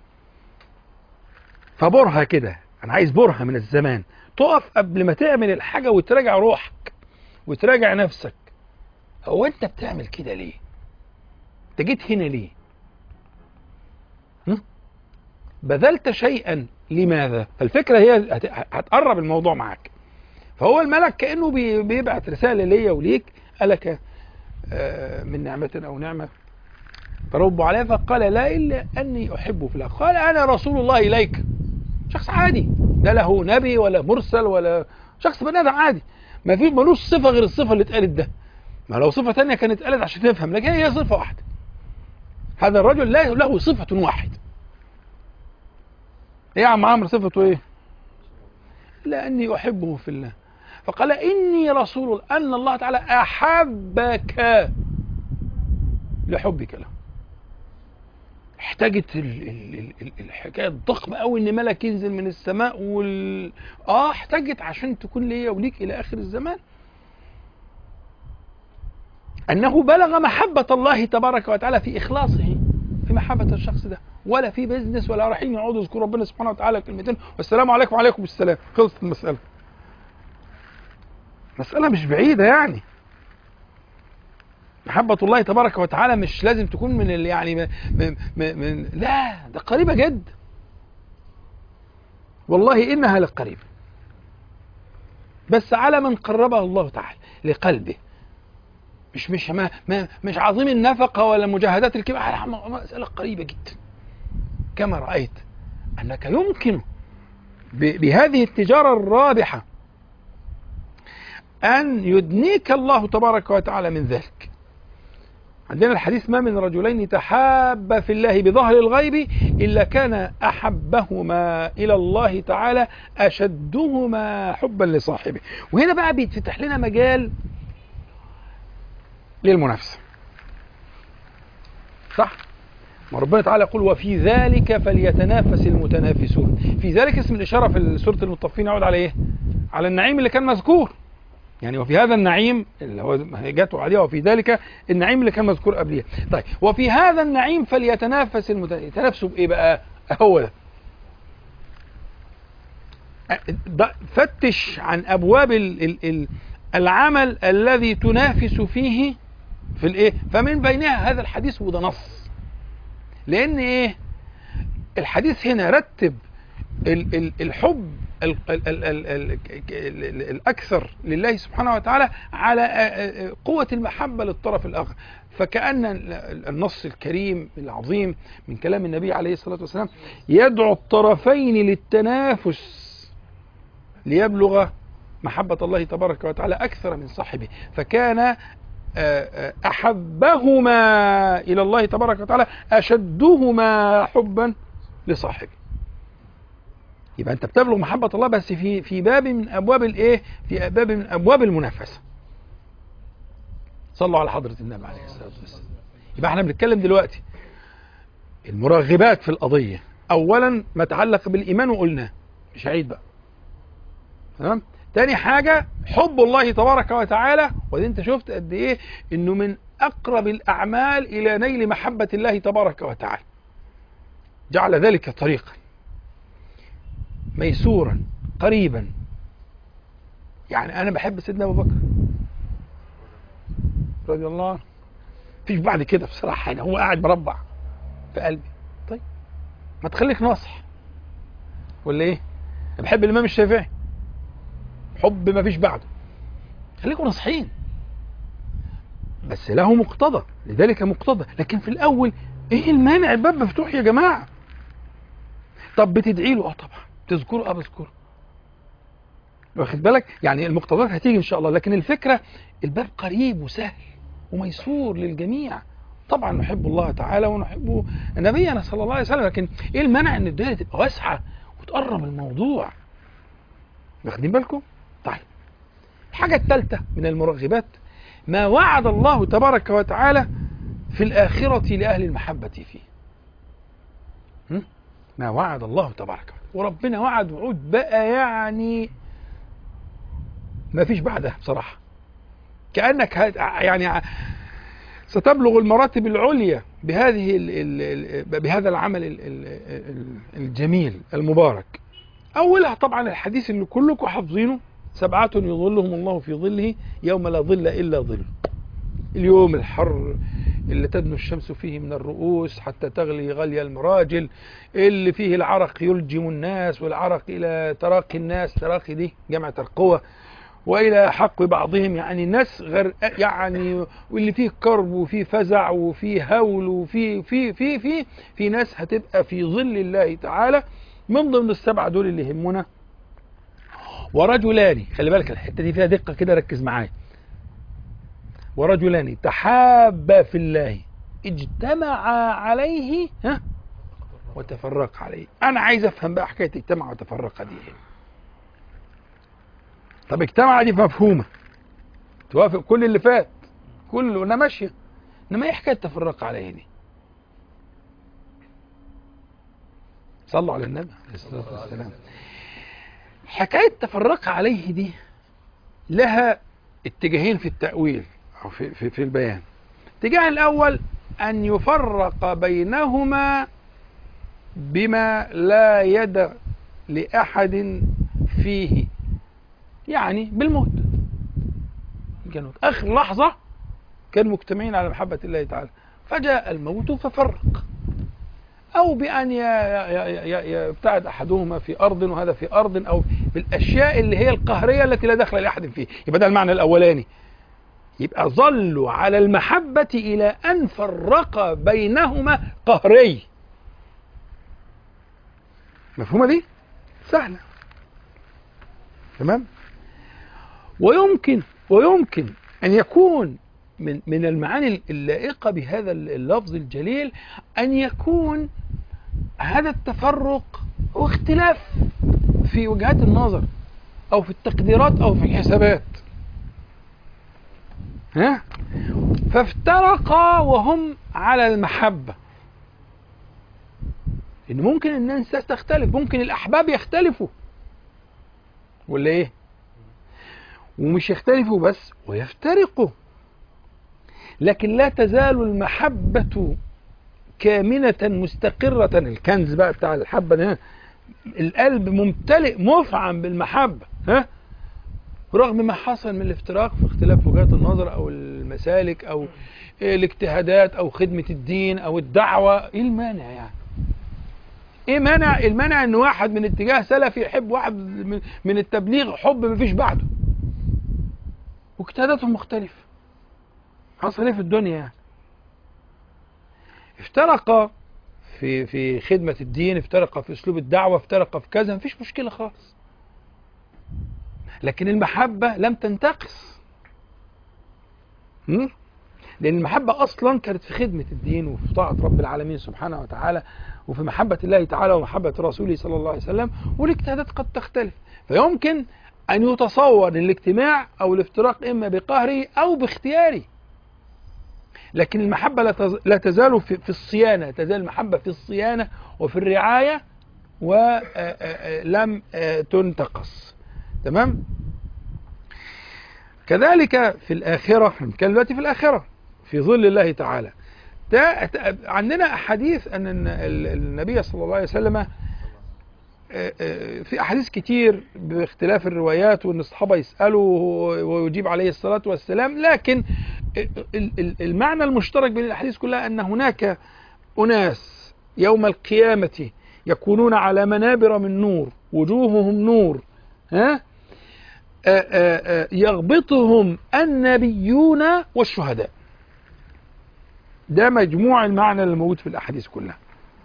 فبرهة كده أنا عايز برهة من الزمان تقف قبل ما تعمل الحاجة وتراجع روحك وتراجع نفسك هو أنت بتعمل كده ليه؟ أنت جيت هنا ليه؟ هم؟ بذلت شيئا لماذا؟ فالفكرة هي هتقرب الموضوع معاك فهو الملك كأنه بيبعت رسالة ليا وليك ألك من نعمة أو نعمة فرب عليه فقال لا إلا أني أحب في الله قال أنا رسول الله إليك شخص عادي لا له نبي ولا مرسل ولا شخص بني آدم عادي ما في ملوش صفة غير الصفة اللي اتقالت ده ما لو صفة تانية كانت اتقالت عشان تفهم لكن هي صفة واحدة هذا الرجل لا له صفة واحدة ايه يا عم عمرو صفته ايه؟ إلا أني أحبه في الله فقال إني رسول أن الله تعالى أحبك لحبك له احتاجت ال ال ال الحكايه الضخمه قوي ان ملك ينزل من السماء وال اه احتاجت عشان تكون ليا وليك الى اخر الزمان انه بلغ محبه الله تبارك وتعالى في اخلاصه في محبه الشخص ده ولا في بيزنس ولا رايحين يقعدوا يذكروا ربنا سبحانه وتعالى كلمتين والسلام عليكم وعليكم السلام خلصت المساله مساله مش بعيده يعني محبة الله تبارك وتعالى مش لازم تكون من ال يعني من, من, من لا ده قريبة جد والله إنها لقريبة بس على من قربها الله تعالى لقلبه مش مش ما, ما مش عظيم النفقة ولا مجاهدات الكبار مسألة قريبة جدا كما رأيت أنك يمكن بهذه التجارة الرابحة أن يدنيك الله تبارك وتعالى من ذلك عندنا الحديث ما من رجلين تحابا في الله بظهر الغيب إلا كان أحبهما إلى الله تعالى أشدهما حبا لصاحبه وهنا بقى بيتفتح لنا مجال للمنافسة صح؟ ما ربنا تعالى يقول وفي ذلك فليتنافس المتنافسون في ذلك اسم الإشارة في سورة المطفين يعود على إيه؟ على النعيم اللي كان مذكور يعني وفي هذا النعيم اللي هو جاته عليه وفي ذلك النعيم اللي كان مذكور قبليه طيب وفي هذا النعيم فليتنافس المتنافسون يتنافسوا بايه بقى هو ده فتش عن ابواب ال ال ال العمل الذي تنافس فيه في الايه فمن بينها هذا الحديث وده نص لان ايه الحديث هنا رتب ال ال الحب ال ال ال ال ال ال الاكثر لله سبحانه وتعالى على قوه المحبه للطرف الاخر فكأن النص الكريم العظيم من كلام النبي عليه الصلاة والسلام يدعو الطرفين للتنافس ليبلغ محبة الله تبارك وتعالى أكثر من صاحبه فكان أحبهما إلى الله تبارك وتعالى أشدهما حبا لصاحبه يبقى أنت بتبلغ محبة الله بس في في باب من أبواب الإيه؟ في باب من أبواب المنافسة صلوا على حضرة النبي عليه الصلاة والسلام يبقى احنا بنتكلم دلوقتي المرغبات في القضية أولا ما يتعلق بالإيمان وقلناه مش عيد بقى تمام تاني حاجة حب الله تبارك وتعالى ودي انت شفت قد ايه انه من اقرب الاعمال الى نيل محبة الله تبارك وتعالى جعل ذلك طريقا ميسورا قريبا يعني انا بحب سيدنا ابو بكر رضي الله عنه فيش بعد كده بصراحة يعني هو قاعد مربع في قلبي طيب ما تخليك ناصح ولا ايه بحب الامام الشافعي حب ما فيش بعده خليكم ناصحين بس له مقتضى لذلك مقتضى لكن في الاول ايه المانع الباب مفتوح يا جماعه طب بتدعي له اه طبعا تذكره اه بذكره واخد بالك يعني المقتضيات هتيجي ان شاء الله لكن الفكره الباب قريب وسهل وميسور للجميع طبعا نحب الله تعالى ونحب نبينا صلى الله عليه وسلم لكن ايه المانع ان الدنيا تبقى واسعه وتقرب الموضوع واخدين بالكم طيب الحاجة الثالثة من المرغبات ما وعد الله تبارك وتعالى في الآخرة لأهل المحبة فيه م? ما وعد الله تبارك وتعالى وربنا وعد وعود بقى يعني ما فيش بعدها بصراحة كأنك يعني ستبلغ المراتب العليا بهذه ال ال بهذا العمل ال الجميل المبارك أولها طبعا الحديث اللي كلكم حافظينه سبعة يظلهم الله في ظله يوم لا ظل إلا ظل اليوم الحر اللي تدنو الشمس فيه من الرؤوس حتى تغلي غلي المراجل اللي فيه العرق يلجم الناس والعرق إلى تراقي الناس تراقي دي جمع ترقوة والى حق بعضهم يعني الناس غير يعني واللي فيه كرب وفيه فزع وفيه هول وفيه في في في في ناس هتبقى في ظل الله تعالى من ضمن السبعه دول اللي يهمنا ورجلان خلي بالك الحته دي فيها دقه كده ركز معايا ورجلان تحابا في الله اجتمعا عليه ها وتفرق عليه انا عايز افهم بقى حكايه اجتمع وتفرق دي ايه طب اجتمع دي مفهومه توافق كل اللي فات كله انا ماشيه انما ايه حكايه تفرق عليه دي صلوا على النبي عليه الصلاه والسلام حكايه تفرق عليه دي لها اتجاهين في التاويل او في في, في البيان الاتجاه الاول ان يفرق بينهما بما لا يد لاحد فيه يعني بالموت كانوا اخر لحظه كانوا مجتمعين على محبه الله تعالى فجاء الموت ففرق او بان يبتعد احدهما في ارض وهذا في ارض او بالاشياء اللي هي القهريه التي لا دخل لاحد فيه يبقى ده المعنى الاولاني يبقى ظلوا على المحبه الى ان فرق بينهما قهري مفهومه دي سهله تمام ويمكن ويمكن ان يكون من من المعاني اللائقه بهذا اللفظ الجليل ان يكون هذا التفرق هو اختلاف في وجهات النظر او في التقديرات او في الحسابات ها فافترقا وهم على المحبه ان ممكن الناس تختلف ممكن الاحباب يختلفوا ولا ايه ومش يختلفوا بس ويفترقوا لكن لا تزال المحبة كامنة مستقرة الكنز بقى بتاع الحبة ده القلب ممتلئ مفعم بالمحبة ها رغم ما حصل من الافتراق في اختلاف وجهات النظر او المسالك او الاجتهادات او خدمة الدين او الدعوة ايه المانع يعني ايه مانع المانع ان واحد من اتجاه سلفي يحب واحد من- من التبليغ حب مفيش بعده واجتهاداتهم مختلفة حصل ايه في الدنيا يعني افترق في في خدمة الدين افترق في اسلوب الدعوة افترق في كذا مفيش مشكلة خالص لكن المحبة لم تنتقص هم؟ لأن المحبة أصلا كانت في خدمة الدين وفي طاعة رب العالمين سبحانه وتعالى وفي محبة الله تعالى ومحبة رسوله صلى الله عليه وسلم والاجتهادات قد تختلف فيمكن أن يتصور الاجتماع أو الافتراق إما بقهري أو باختياري لكن المحبة لا تز- لا تزال في في الصيانة تزال المحبة في الصيانة وفي الرعاية ولم تنتقص تمام كذلك في الآخرة هنتكلم دلوقتي في الآخرة في ظل الله تعالى ده عندنا أحاديث أن ال- النبي صلى الله عليه وسلم آه، آه، في أحاديث كتير باختلاف الروايات وأن الصحابة يسألوا ويجيب عليه الصلاة والسلام لكن ال- ال- المعنى المشترك بين الأحاديث كلها أن هناك أناس يوم القيامة يكونون على منابر من نور وجوههم نور ها آه، آه، آه، يغبطهم النبيون والشهداء ده مجموع المعنى اللي موجود في الأحاديث كلها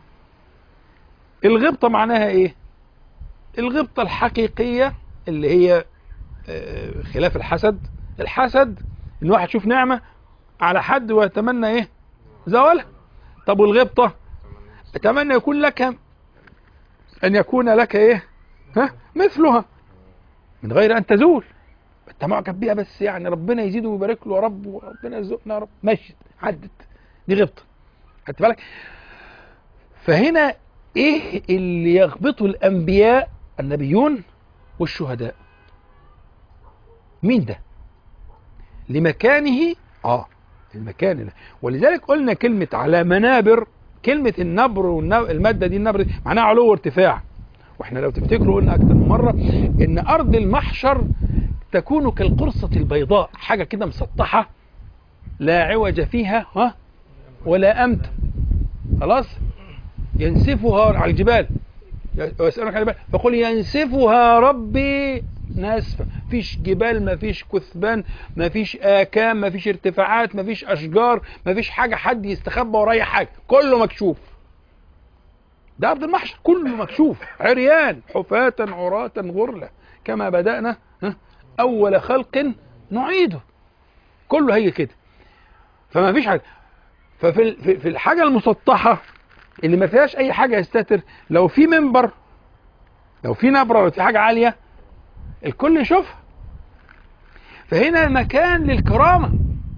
الغبطة معناها إيه الغبطة الحقيقية اللي هي آه، خلاف الحسد الحسد ان واحد يشوف نعمة على حد ويتمنى ايه زوالها طب والغبطة اتمنى يكون لك ان يكون لك ايه ها مثلها من غير ان تزول انت معجب بيها بس يعني ربنا يزيده ويبارك له يا رب وربنا يرزقنا يا رب مشت عدت دي غبطة خدت بالك فهنا ايه اللي يغبطه الانبياء النبيون والشهداء مين ده لمكانه اه المكان ده ولذلك قلنا كلمة على منابر كلمة النبر والمادة دي النبر دي معناها علو وارتفاع واحنا لو تفتكروا قلنا اكتر من مرة ان ارض المحشر تكون كالقرصة البيضاء حاجة كده مسطحة لا عوج فيها ها ولا أمت خلاص ينسفها على الجبال ويسألونك عن الجبال فقل ينسفها ربي نسفا فيش جبال ما فيش كثبان ما فيش آكام ما فيش ارتفاعات ما فيش أشجار ما فيش حاجة حد يستخبى ورايا حاجة كله مكشوف ده أرض المحشر كله مكشوف عريان حفاة عراة غرلة كما بدأنا ها، أول خلق نعيده كله هي كده فما فيش حاجة ففي ال- في- في الحاجة المسطحة اللي ما فيهاش أي حاجة يستتر لو في منبر لو في نبرة ولا في حاجة عالية الكل يشوفها فهنا مكان للكرامة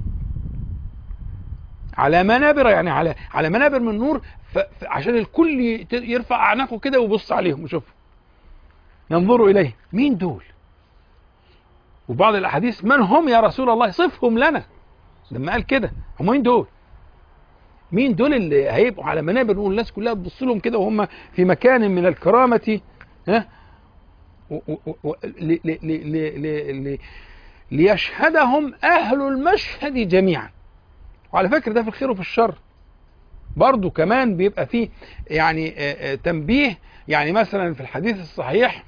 على منابر يعني على على منابر من نور ف- ف- عشان الكل ي- يرفع أعناقه كده ويبص عليهم ويشوفهم ينظروا إليه مين دول وبعض الأحاديث من هم يا رسول الله صفهم لنا لما قال كده هم مين دول مين دول اللي هيبقوا على منابر نقول الناس كلها تبص لهم كده وهم في مكان من الكرامة ها و- و- و- ل- ل- ل- ل- ل- ليشهدهم أهل المشهد جميعا وعلى فكرة ده في الخير وفي الشر برضو كمان بيبقى فيه يعني آه، آه، تنبيه يعني مثلا في الحديث الصحيح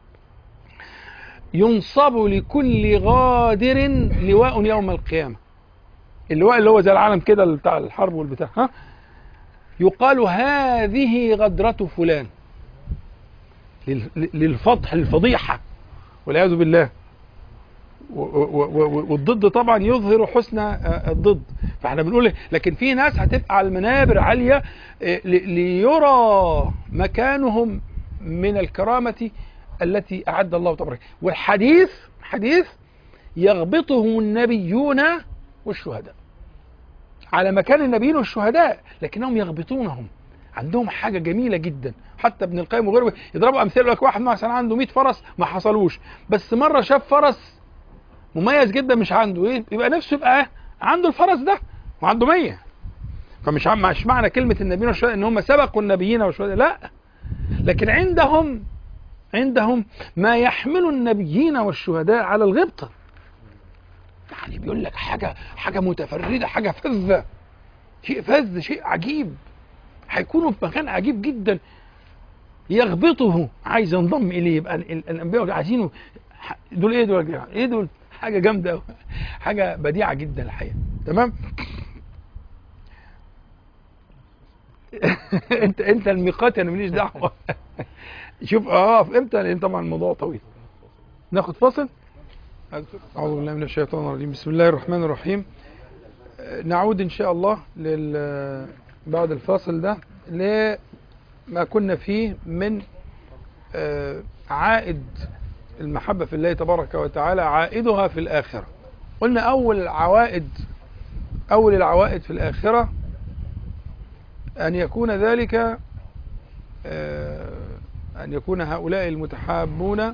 ينصب لكل غادر لواء يوم القيامة اللواء اللي هو زي العالم كده اللي بتاع الحرب والبتاع ها يقال هذه غدرة فلان لل- للفضح للفضيحة والعياذ بالله و- و- و- والضد طبعا يظهر حسن آه، الضد فاحنا بنقول إيه؟ لكن في ناس هتبقى على المنابر عالية آه، ل- ليرى مكانهم من الكرامة التي أعد الله تبارك والحديث حديث يغبطه النبيون والشهداء على مكان النبيين والشهداء لكنهم يغبطونهم عندهم حاجة جميلة جدا حتى ابن القيم وغيره يضربوا أمثال لك واحد مثلا عنده 100 فرس ما حصلوش بس مرة شاف فرس مميز جدا مش عنده ايه يبقى نفسه يبقى إيه؟ عنده الفرس ده وعنده 100 فمش عم- مش معنى كلمه النبيين والشهداء ان هم سبقوا النبيين والشهداء لا لكن عندهم عندهم ما يحمل النبيين والشهداء على الغبطه يعني بيقول لك حاجه حاجه متفرده حاجه فذه شيء فذ شيء عجيب هيكونوا في مكان عجيب جدا يغبطه عايز ينضم اليه يبقى ال- ال- الانبياء عايزينه ح- دول ايه دول يا جماعه؟ ايه دول حاجه جامده أوي. حاجه بديعه جدا الحقيقه تمام انت انت الميقات انا ماليش دعوه شوف اه امتى لان طبعا الموضوع طويل ناخد فاصل اعوذ بالله من الشيطان الرجيم بسم الله الرحمن الرحيم آه، نعود ان شاء الله لل بعد الفاصل ده لما كنا فيه من آه، عائد المحبة في الله تبارك وتعالى عائدها في الآخرة قلنا أول العوائد أول العوائد في الآخرة أن يكون ذلك آه، أن يكون هؤلاء المتحابون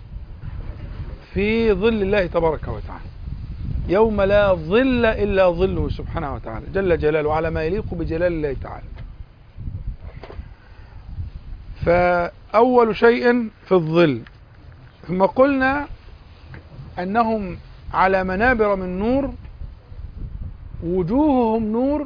في ظل الله تبارك وتعالى يوم لا ظل إلا ظله سبحانه وتعالى جل جلاله على ما يليق بجلال الله تعالى فأول شيء في الظل ثم قلنا أنهم على منابر من نور وجوههم نور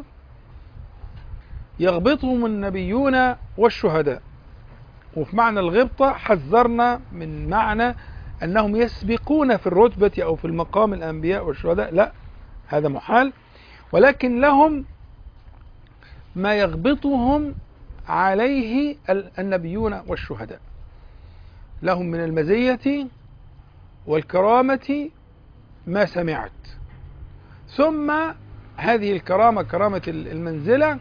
يغبطهم النبيون والشهداء وفي معنى الغبطة حذرنا من معنى أنهم يسبقون في الرتبة أو في المقام الأنبياء والشهداء لا هذا محال ولكن لهم ما يغبطهم عليه ال- النبيون والشهداء لهم من المزية والكرامة ما سمعت ثم هذه الكرامة كرامة ال- المنزلة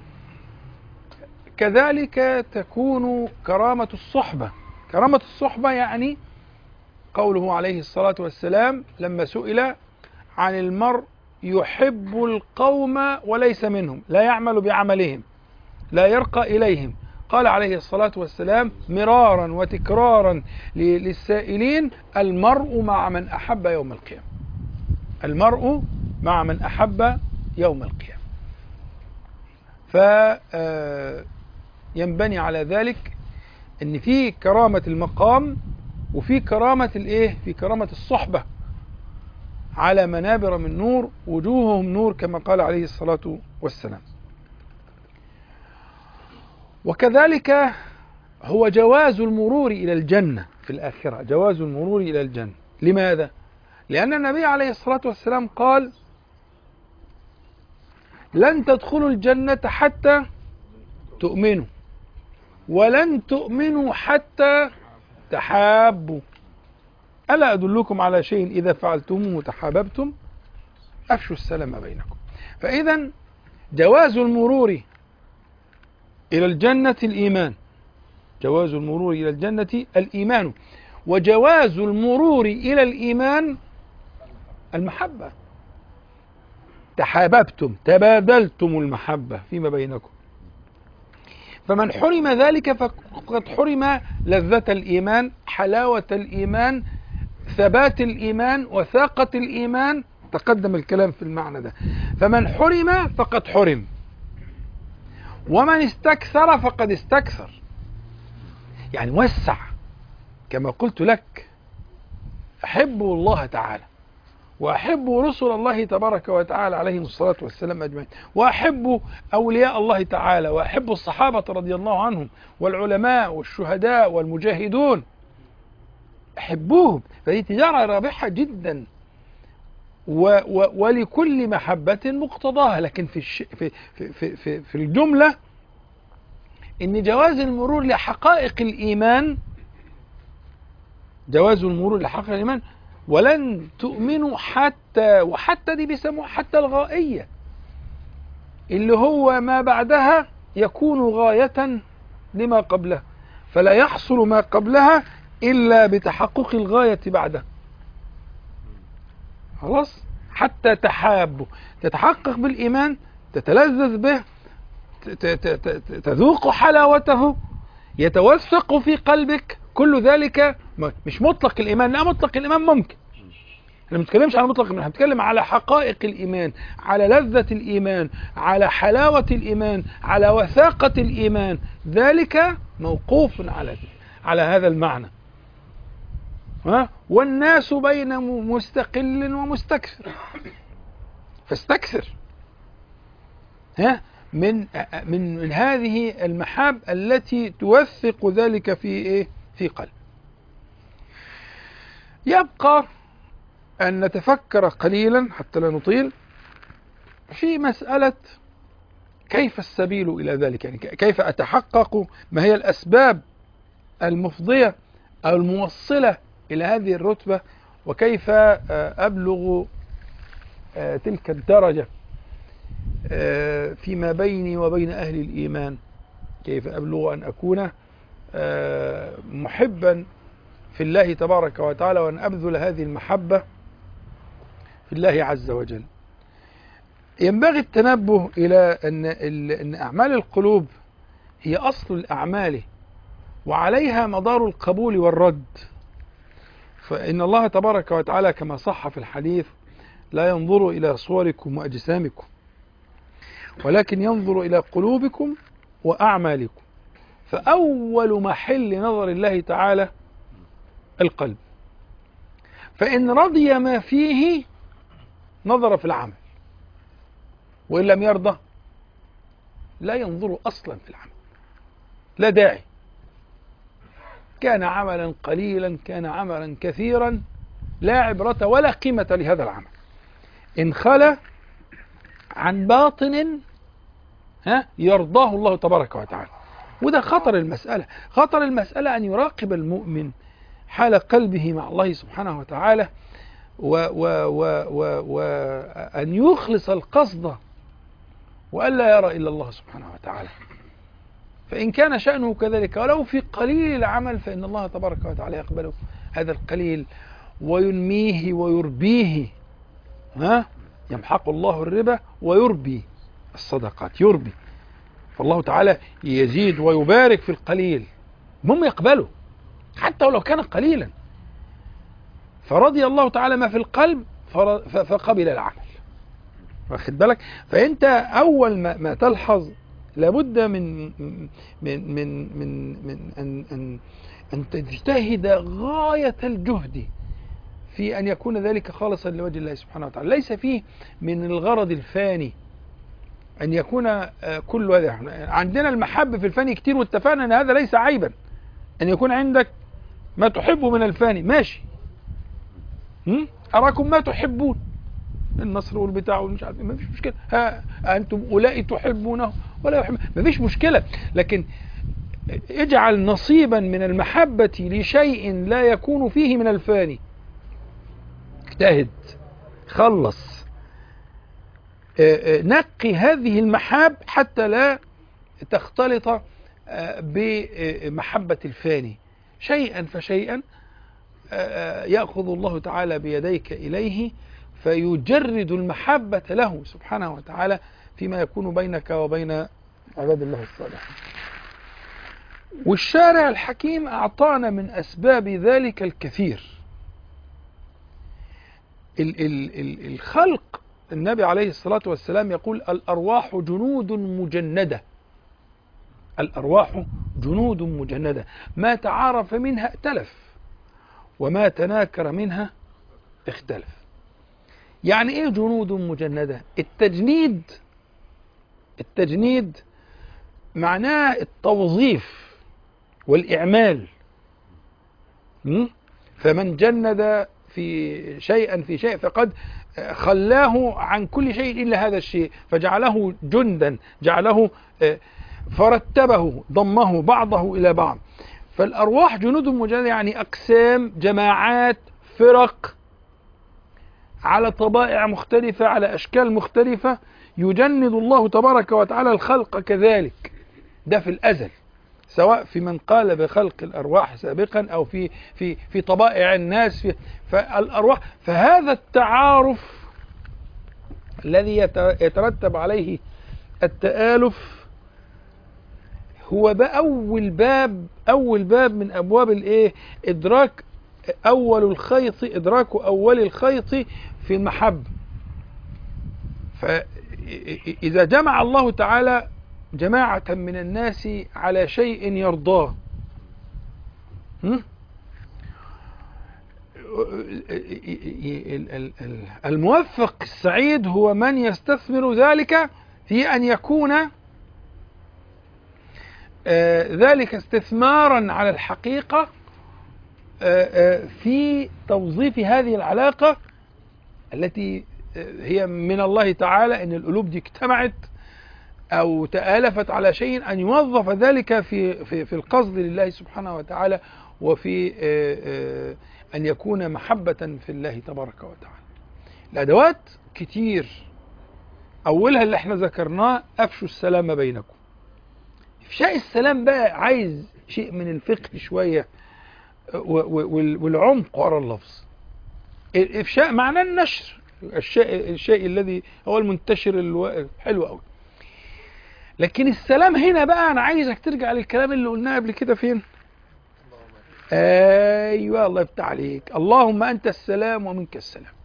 كذلك تكون كرامة الصحبة كرامة الصحبة يعني قوله عليه الصلاة والسلام لما سئل عن المرء يحب القوم وليس منهم لا يعمل بعملهم لا يرقى إليهم قال عليه الصلاة والسلام مرارا وتكرارا ل- للسائلين المرء مع من أحب يوم القيامة المرء مع من أحب يوم القيامة فينبني على ذلك ان في كرامة المقام وفي كرامة الايه في كرامة الصحبة على منابر من نور وجوههم نور كما قال عليه الصلاة والسلام وكذلك هو جواز المرور إلى الجنة في الآخرة جواز المرور إلى الجنة لماذا؟ لأن النبي عليه الصلاة والسلام قال لن تدخلوا الجنة حتى تؤمنوا ولن تؤمنوا حتى تحابوا ألا أدلكم على شيء إذا فعلتموه تحاببتم أفشوا السلام بينكم فإذا جواز المرور إلى الجنة الإيمان جواز المرور إلى الجنة الإيمان وجواز المرور إلى الإيمان المحبة تحاببتم تبادلتم المحبة فيما بينكم فمن حرم ذلك فقد حرم لذة الإيمان حلاوة الإيمان ثبات الإيمان وثاقة الإيمان تقدم الكلام في المعنى ده فمن حرم فقد حرم ومن استكثر فقد استكثر يعني وسع كما قلت لك أحبوا الله تعالى وأحبوا رسل الله تبارك وتعالى عليهم الصلاة والسلام أجمعين وأحبوا أولياء الله تعالى وأحبوا الصحابة رضي الله عنهم والعلماء والشهداء والمجاهدون أحبوهم فهي تجارة رابحة جدا و و ولكل محبة مقتضاها لكن في, الش في, في, في, في, في الجملة إن جواز المرور لحقائق الإيمان جواز المرور لحقائق الإيمان ولن تؤمنوا حتى وحتى دي بيسموها حتى الغائية اللي هو ما بعدها يكون غاية لما قبلها فلا يحصل ما قبلها إلا بتحقق الغاية بعدها خلاص حتى تحابوا تتحقق بالإيمان تتلذذ به تذوق حلاوته يتوثق في قلبك كل ذلك مش مطلق الإيمان لا مطلق الإيمان ممكن احنا ما بنتكلمش على مطلق الايمان احنا بنتكلم على حقائق الايمان على لذة الايمان على حلاوة الايمان على وثاقة الايمان ذلك موقوف على على هذا المعنى ها والناس بين مستقل ومستكثر فاستكثر ها من من من هذه المحاب التي توثق ذلك في ايه في قلب يبقى أن نتفكر قليلا حتى لا نطيل في مسألة كيف السبيل إلى ذلك يعني كيف أتحقق ما هي الأسباب المفضية أو الموصلة إلى هذه الرتبة وكيف أبلغ تلك الدرجة فيما بيني وبين أهل الإيمان كيف أبلغ أن أكون محبا في الله تبارك وتعالى وأن أبذل هذه المحبة في الله عز وجل ينبغي التنبه إلى أن, أن أعمال القلوب هي أصل الأعمال وعليها مدار القبول والرد فإن الله تبارك وتعالى كما صح في الحديث لا ينظر إلى صوركم وأجسامكم ولكن ينظر إلى قلوبكم وأعمالكم فأول محل نظر الله تعالى القلب فإن رضي ما فيه نظر في العمل وإن لم يرضى لا ينظر أصلا في العمل لا داعي كان عملا قليلا كان عملا كثيرا لا عبرة ولا قيمة لهذا العمل إن خلا عن باطن ها يرضاه الله تبارك وتعالى وده خطر المسألة خطر المسألة أن يراقب المؤمن حال قلبه مع الله سبحانه وتعالى وأن يخلص القصد وألا يرى إلا الله سبحانه وتعالى فإن كان شأنه كذلك ولو في قليل العمل فإن الله تبارك وتعالى يقبل هذا القليل وينميه ويربيه ها يمحق الله الربا ويربي الصدقات يربي فالله تعالى يزيد ويبارك في القليل هم يقبلوا حتى ولو كان قليلا فرضي الله تعالى ما في القلب فقبل العمل واخد بالك فانت اول ما, ما تلحظ لابد من من من من, من ان ان ان تجتهد غايه الجهد في ان يكون ذلك خالصا لوجه الله سبحانه وتعالى ليس فيه من الغرض الفاني ان يكون كل هذا عندنا المحبه في الفاني كتير واتفقنا ان هذا ليس عيبا ان يكون عندك ما تحبه من الفاني ماشي أراكم ما تحبون النصر والبتاع والمش عارف ما فيش مشكلة ها أنتم أولئك تحبونه ولا يحب ما فيش مشكلة لكن اجعل نصيبا من المحبة لشيء لا يكون فيه من الفاني اجتهد خلص نقي هذه المحاب حتى لا تختلط بمحبة الفاني شيئا فشيئا يأخذ الله تعالى بيديك إليه فيجرد المحبة له سبحانه وتعالى فيما يكون بينك وبين عباد الله الصالحين والشارع الحكيم أعطانا من أسباب ذلك الكثير ال ال ال الخلق النبي عليه الصلاة والسلام يقول الأرواح جنود مجندة الأرواح جنود مجندة ما تعارف منها ائتلف وما تناكر منها اختلف يعني ايه جنود مجندة التجنيد التجنيد معناه التوظيف والإعمال فمن جند في شيئا في شيء فقد خلاه عن كل شيء إلا هذا الشيء فجعله جندا جعله فرتبه ضمه بعضه إلى بعض فالأرواح جنود مجندة يعني أقسام جماعات فرق على طبائع مختلفة على أشكال مختلفة يجند الله تبارك وتعالى الخلق كذلك ده في الأزل سواء في من قال بخلق الأرواح سابقا أو في في في طبائع الناس في فالأرواح فهذا التعارف الذي يترتب عليه التآلف هو بأول باب أول باب من أبواب الإيه إدراك أول الخيط إدراك أول الخيط في المحبة فإذا جمع الله تعالى جماعة من الناس على شيء يرضاه هم؟ الموفق السعيد هو من يستثمر ذلك في أن يكون آه، ذلك استثمارا على الحقيقة آه، آه، في توظيف هذه العلاقة التي هي من الله تعالى ان القلوب دي اجتمعت او تآلفت على شيء ان يوظف ذلك في في في القصد لله سبحانه وتعالى وفي ان يكون محبة في الله تبارك وتعالى. الادوات كتير اولها اللي احنا ذكرناه افشوا السلام بينكم. افشاء السلام بقى عايز شيء من الفقه شويه والعمق ورا اللفظ. الافشاء معناه النشر الشيء الشيء الذي هو المنتشر الحلو قوي. لكن السلام هنا بقى انا عايزك ترجع للكلام اللي قلناه قبل كده فين؟ ايوه الله يفتح عليك اللهم انت السلام ومنك السلام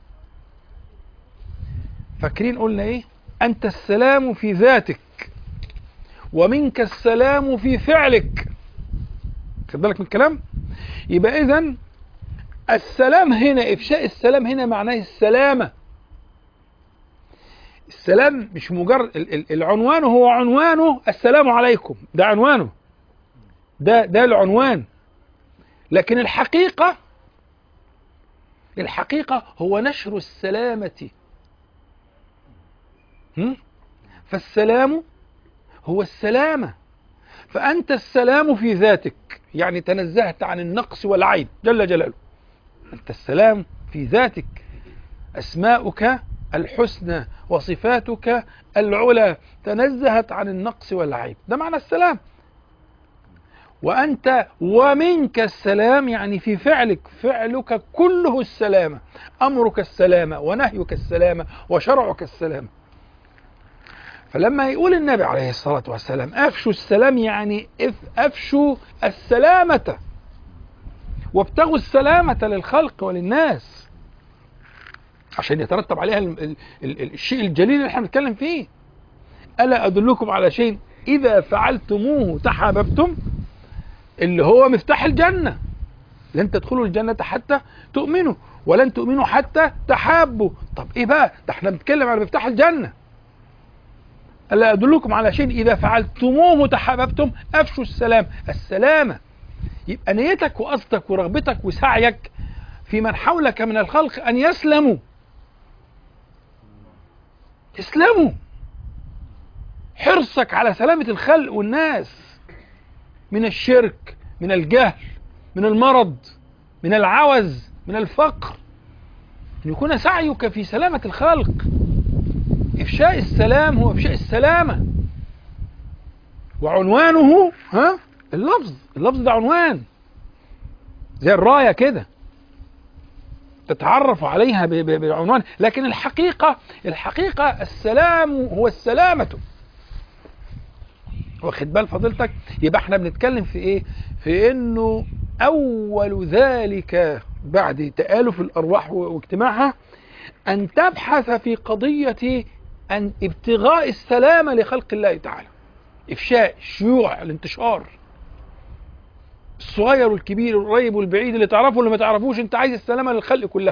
فاكرين قلنا ايه انت السلام في ذاتك ومنك السلام في فعلك خد بالك من الكلام يبقى اذا السلام هنا افشاء السلام هنا معناه السلامه السلام مش مجرد العنوان هو عنوانه السلام عليكم ده عنوانه ده ده العنوان لكن الحقيقة الحقيقة هو نشر السلامة فالسلام هو السلامة فأنت السلام في ذاتك يعني تنزهت عن النقص والعيب جل جلاله أنت السلام في ذاتك أسماؤك الحسنى وصفاتك العلى تنزهت عن النقص والعيب ده معنى السلام وأنت ومنك السلام يعني في فعلك فعلك كله السلامة أمرك السلامة ونهيك السلامة وشرعك السلامة فلما يقول النبي عليه الصلاة والسلام أفشوا السلام يعني أفشوا السلامة وابتغوا السلامة للخلق وللناس عشان يترتب عليها الشيء الجليل اللي احنا بنتكلم فيه ألا أدلكم على شيء إذا فعلتموه تحاببتم اللي هو مفتاح الجنة لن تدخلوا الجنة حتى تؤمنوا ولن تؤمنوا حتى تحابوا طب ايه بقى ده احنا بنتكلم على مفتاح الجنة ألا أدلكم على شيء إذا فعلتموه تحاببتم أفشوا السلام السلامة يبقى نيتك وقصدك ورغبتك وسعيك في من حولك من الخلق أن يسلموا يسلموا حرصك على سلامة الخلق والناس من الشرك من الجهل من المرض من العوز من الفقر أن يكون سعيك في سلامة الخلق إفشاء السلام هو إفشاء السلامة وعنوانه ها اللفظ اللفظ ده عنوان زي الراية كده تتعرف عليها بعنوان لكن الحقيقة الحقيقة السلام هو السلامة واخد بال فضيلتك يبقى احنا بنتكلم في ايه في انه اول ذلك بعد تآلف الارواح واجتماعها ان تبحث في قضية ان ابتغاء السلامة لخلق الله تعالى افشاء الشيوع الانتشار الصغير والكبير والقريب والبعيد اللي تعرفه واللي ما تعرفوش انت عايز السلامة للخلق كلها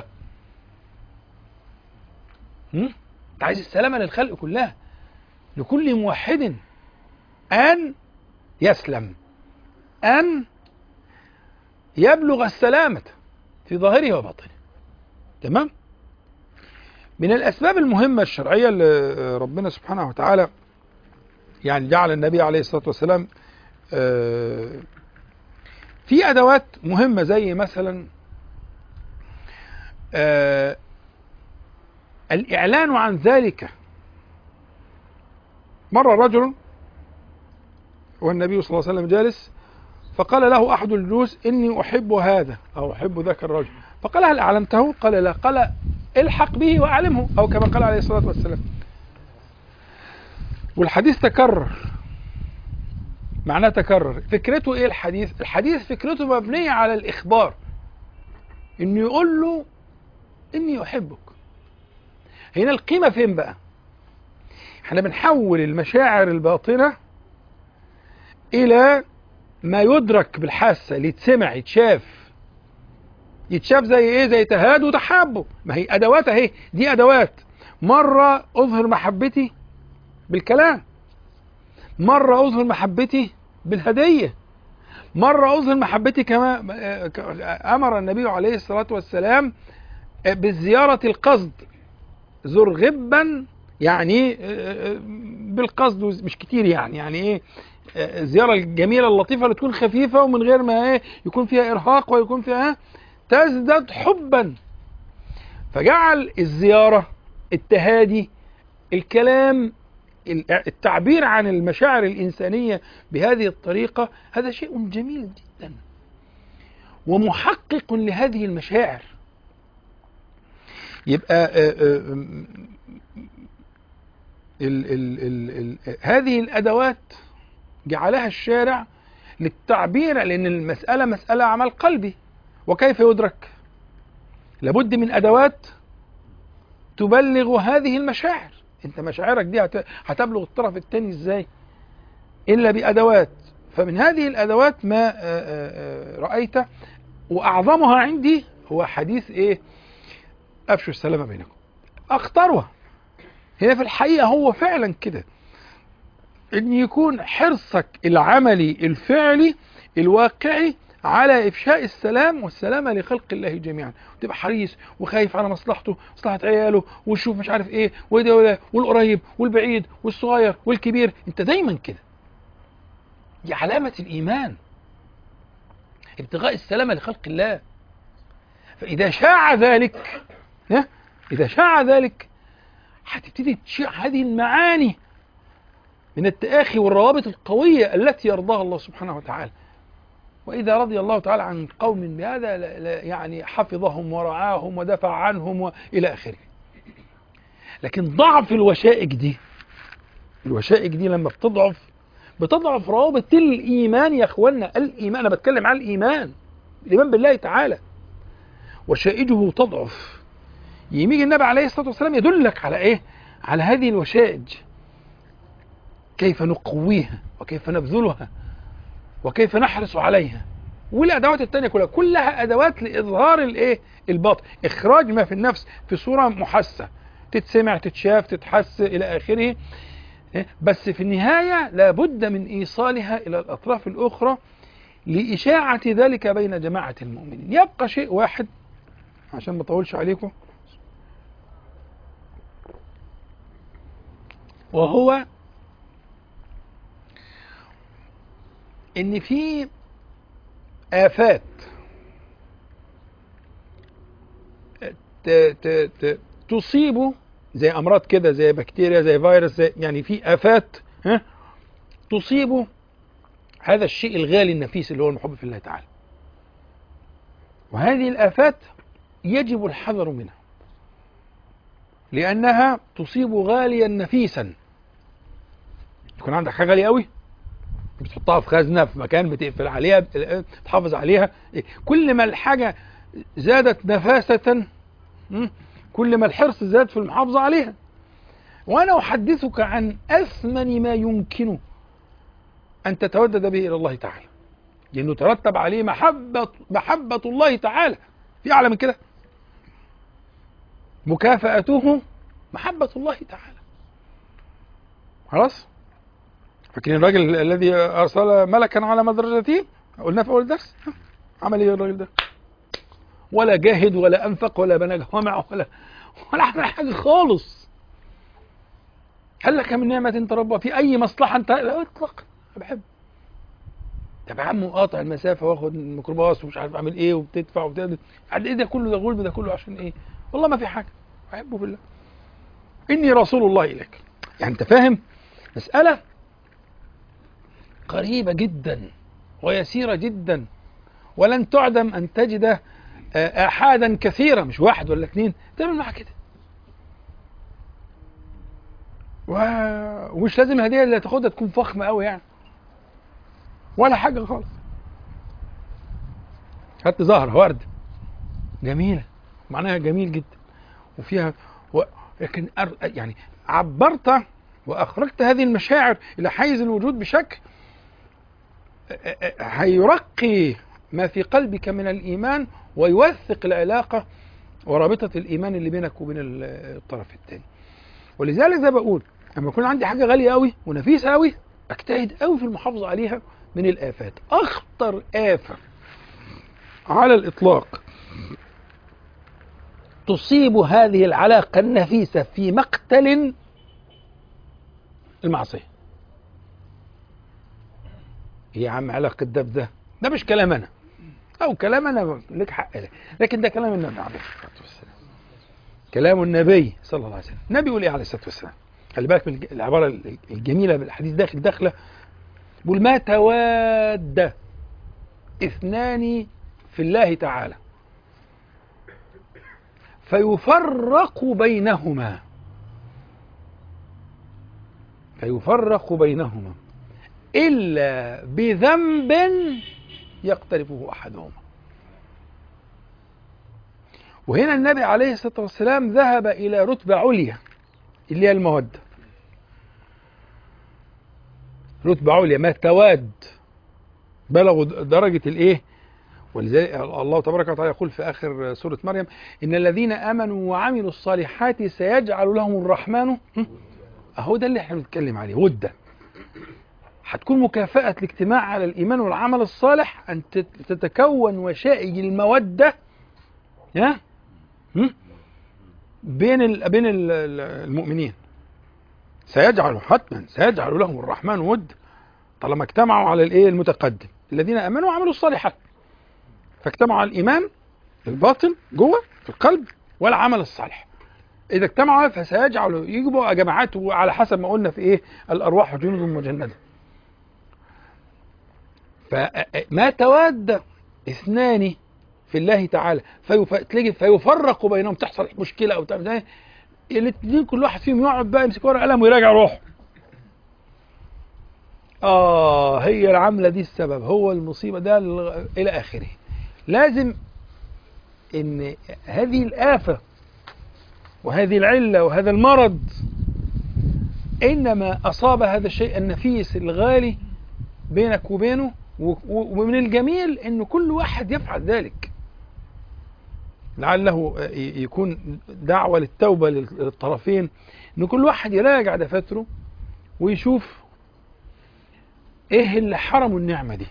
انت عايز السلامة للخلق كلها لكل موحد أن يسلم أن يبلغ السلامة في ظاهره وباطنه تمام من الأسباب المهمة الشرعية اللي ربنا سبحانه وتعالى يعني جعل النبي عليه الصلاة والسلام في أدوات مهمة زي مثلا الإعلان عن ذلك مر رجل والنبي صلى الله عليه وسلم جالس فقال له أحد الجلوس إني أحب هذا أو أحب ذاك الرجل فقال هل أعلمته؟ قال لا قال الحق به وأعلمه أو كما قال عليه الصلاة والسلام والحديث تكرر معناه تكرر فكرته إيه الحديث؟ الحديث فكرته مبنية على الإخبار انه يقول له اني احبك هنا القيمه فين بقى احنا بنحول المشاعر الباطنه الى ما يدرك بالحاسه اللي يتسمع يتشاف يتشاف زي ايه زي تهاد وتحابه ما هي ادوات اهي دي ادوات مره اظهر محبتي بالكلام مره اظهر محبتي بالهديه مرة أظهر محبتي كما أمر النبي عليه الصلاة والسلام بزيارة القصد زر غبا يعني بالقصد مش كتير يعني يعني ايه الزيارة الجميلة اللطيفة اللي تكون خفيفة ومن غير ما ايه يكون فيها إرهاق ويكون فيها تزداد حبا فجعل الزيارة التهادي الكلام التعبير عن المشاعر الإنسانية بهذه الطريقة هذا شيء جميل جدا ومحقق لهذه المشاعر يبقى ال ال ال ال هذه الأدوات جعلها الشارع للتعبير لأن المسألة مسألة عمل قلبي وكيف يدرك لابد من أدوات تبلغ هذه المشاعر انت مشاعرك دي هتبلغ الطرف الثاني ازاي الا بادوات فمن هذه الادوات ما رايت واعظمها عندي هو حديث ايه افشوا السلام بينكم اخطرها هنا في الحقيقه هو فعلا كده ان يكون حرصك العملي الفعلي الواقعي على افشاء السلام والسلامه لخلق الله جميعا وتبقى حريص وخايف على مصلحته مصلحه عياله ويشوف مش عارف ايه وده وده والقريب والبعيد والصغير والكبير انت دايما كده دي علامه الايمان ابتغاء السلامه لخلق الله فاذا شاع ذلك اذا شاع ذلك هتبتدي تشيع هذه المعاني من التآخي والروابط القوية التي يرضاها الله سبحانه وتعالى وإذا رضي الله تعالى عن قوم بهذا يعني حفظهم ورعاهم ودفع عنهم وإلى آخره لكن ضعف الوشائج دي الوشائج دي لما بتضعف بتضعف روابط الإيمان يا أخوانا الإيمان أنا بتكلم عن الإيمان الإيمان بالله تعالى وشائجه تضعف يميج النبي عليه الصلاة والسلام يدلك على إيه على هذه الوشائج كيف نقويها وكيف نبذلها وكيف نحرص عليها والادوات التانية كلها كلها ادوات لاظهار الايه الباطن اخراج ما في النفس في صوره محسه تتسمع تتشاف تتحس الى اخره بس في النهايه لابد من ايصالها الى الاطراف الاخرى لاشاعه ذلك بين جماعه المؤمنين يبقى شيء واحد عشان ما اطولش عليكم وهو ان في آفات ت- ت- ت- تصيبه زي أمراض كده زي بكتيريا زي فيروس زي يعني في آفات ها تصيبه هذا الشيء الغالي النفيس اللي هو المحب في الله تعالى وهذه الآفات يجب الحذر منها لأنها تصيب غاليا نفيسا يكون عندك حاجة غالية قوي بتحطها في خزنه في مكان بتقفل عليها بتحافظ عليها كل ما الحاجه زادت نفاسه م? كل ما الحرص زاد في المحافظه عليها وانا احدثك عن اثمن ما يمكن ان تتودد به الى الله تعالى لانه ترتب عليه محبه محبه الله تعالى في اعلى من كده مكافاته محبه الله تعالى خلاص فاكرين الراجل الذي ارسل ملكا على مدرجته قلنا في اول الدرس عمل ايه الراجل ده ولا جاهد ولا انفق ولا بنى جوامع ولا ولا عمل حاجه خالص هل لك من نعمة تربى في أي مصلحة أنت لا اطلق بحب طب يا عم قاطع المسافة واخد الميكروباص ومش عارف أعمل إيه وبتدفع وبتعمل إيه ده كله ده غلب ده كله عشان إيه؟ والله ما في حاجة بحبه بالله إني رسول الله إليك يعني أنت فاهم؟ مسألة قريبة جدا ويسيرة جدا ولن تعدم أن تجد آحادا كثيرة مش واحد ولا اثنين تعمل معها كده و... ومش لازم الهدية اللي هتاخدها تكون فخمة قوي يعني ولا حاجة خالص هات زهرة ورد جميلة معناها جميل جدا وفيها و... لكن أر... يعني عبرت وأخرجت هذه المشاعر إلى حيز الوجود بشكل هيرقي ما في قلبك من الإيمان ويوثق العلاقة ورابطة الإيمان اللي بينك وبين الطرف الثاني ولذلك زي بقول لما يكون عندي حاجة غالية قوي ونفيسة قوي اجتهد قوي في المحافظة عليها من الآفات أخطر آفة على الإطلاق تصيب هذه العلاقة النفيسة في مقتل المعصية يا عم علاقة ده بده ده مش كلام أنا أو كلام أنا لك حق له لكن ده كلام النبي عليه الصلاة والسلام كلام النبي صلى الله عليه وسلم النبي يقول إيه عليه الصلاة والسلام خلي بالك من العبارة الجميلة بالحديث داخل داخلة بيقول ما تواد اثنان في الله تعالى فيفرق بينهما فيفرق بينهما إلا بذنب يقترفه أحدهما وهنا النبي عليه الصلاة والسلام ذهب إلى رتبة عليا اللي هي المودة رتبة عليا ما تواد بلغوا درجة الإيه ولذلك الله تبارك وتعالى يقول في آخر سورة مريم إن الذين آمنوا وعملوا الصالحات سيجعل لهم الرحمن أهو ده اللي احنا بنتكلم عليه ودة هتكون مكافأة الاجتماع على الإيمان والعمل الصالح أن تتكون وشائج المودة ها بين ال بين ال المؤمنين سيجعل حتما سيجعل لهم الرحمن ود طالما اجتمعوا على الايه المتقدم الذين امنوا وعملوا الصالحات فاجتمعوا على الايمان الباطن جوه في القلب والعمل الصالح اذا اجتمعوا فسيجعل يجبوا جماعات على حسب ما قلنا في ايه الارواح جنود مجنده فما تواد اثنان في الله تعالى فيف... تلاقي فيفرق بينهم تحصل مشكله او تعمل الاثنين كل واحد فيهم يقعد بقى يمسك ورقه قلم ويراجع روحه اه هي العمله دي السبب هو المصيبه ده الى اخره لازم ان هذه الافه وهذه العله وهذا المرض انما اصاب هذا الشيء النفيس الغالي بينك وبينه ومن الجميل ان كل واحد يفعل ذلك لعله يكون دعوة للتوبة للطرفين ان كل واحد يراجع دفاتره ويشوف ايه اللي حرموا النعمة دي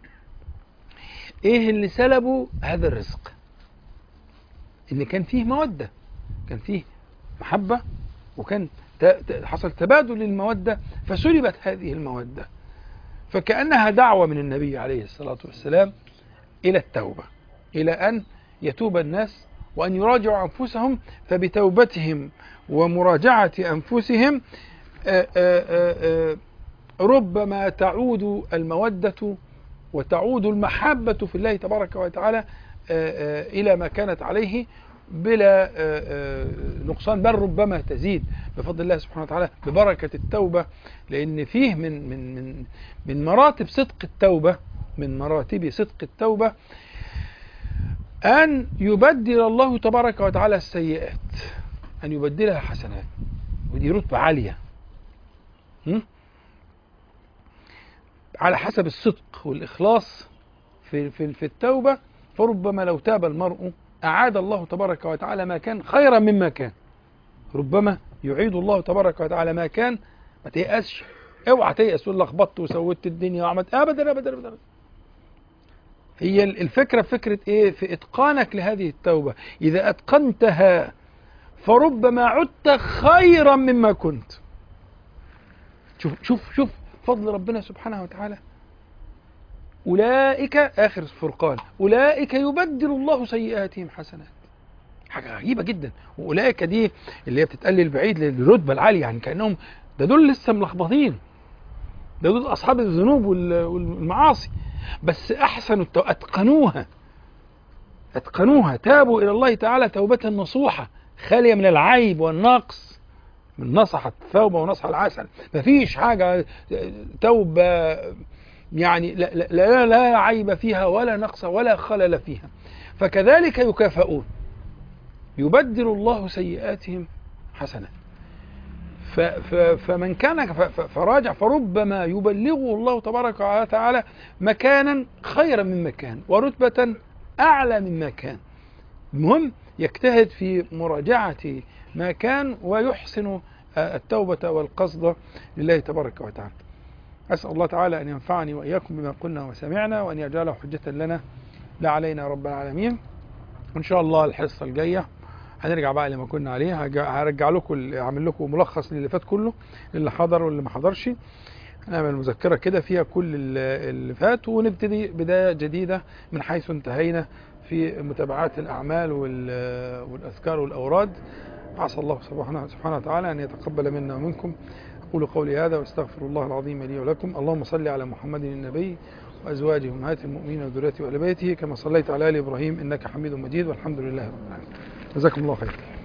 ايه اللي سلبوا هذا الرزق ان كان فيه مودة كان فيه محبة وكان حصل تبادل للمودة فسلبت هذه المودة فكأنها دعوة من النبي عليه الصلاة والسلام إلى التوبة إلى أن يتوب الناس وأن يراجعوا أنفسهم فبتوبتهم ومراجعة أنفسهم آآ آآ ربما تعود المودة وتعود المحبة في الله تبارك وتعالى إلى ما كانت عليه بلا نقصان بل ربما تزيد بفضل الله سبحانه وتعالى ببركة التوبة لأن فيه من من من من مراتب صدق التوبة من مراتب صدق التوبة أن يبدل الله تبارك وتعالى السيئات أن يبدلها حسنات ودي رتبة عالية م? على حسب الصدق والإخلاص في في في التوبة فربما لو تاب المرء أعاد الله تبارك وتعالى ما كان خيرا مما كان ربما يعيد الله تبارك وتعالى ما كان ما تيأسش اوعى تيأس تقول لخبطت وسويت الدنيا وعملت ابدا ابدا ابدا هي الفكره فكره ايه في اتقانك لهذه التوبه اذا اتقنتها فربما عدت خيرا مما كنت شوف شوف شوف فضل ربنا سبحانه وتعالى أولئك آخر الفرقان أولئك يبدل الله سيئاتهم حسنات حاجة غريبة جدا وأولئك دي اللي هي بتتقلل بعيد للرتبة العالية يعني كأنهم ده دول لسه ملخبطين ده دول أصحاب الذنوب والمعاصي بس أحسنوا أتقنوها أتقنوها تابوا إلى الله تعالى توبة نصوحة خالية من العيب والنقص من نصح الثوبة ونصح العسل مفيش حاجة توبة يعني لا, لا, لا, لا عيب فيها ولا نقص ولا خلل فيها فكذلك يكافئون يبدل الله سيئاتهم حسنات ف- ف- فمن كان ف- ف- فراجع فربما يبلغه الله تبارك وتعالى مكانا خيرا من مكان ورتبة أعلى من مكان المهم يجتهد في مراجعة ما كان ويحسن آه، التوبة والقصد لله تبارك وتعالى أسأل الله تعالى أن ينفعني وإياكم بما قلنا وسمعنا وأن يجعله حجة لنا لا علينا رب العالمين وإن شاء الله الحصة الجاية هنرجع بقى لما كنا عليه هرجع- هرجع لكم ال- هعمل لكم ملخص للي فات كله اللي حضر واللي ما حضرش هنعمل مذكرة كده فيها كل ال- اللي فات ونبتدي بداية جديدة من حيث انتهينا في متابعات الأعمال وال- والأذكار والأوراد عسى الله سبحانه سبحانه وتعالى أن يتقبل منا ومنكم أقول قولي هذا واستغفر الله العظيم لي ولكم اللهم صل على محمد النبي وأزواجه أمهات المؤمنين وذريته وآل بيته كما صليت على آل إبراهيم إنك حميد مجيد والحمد لله رب العالمين جزاكم الله خير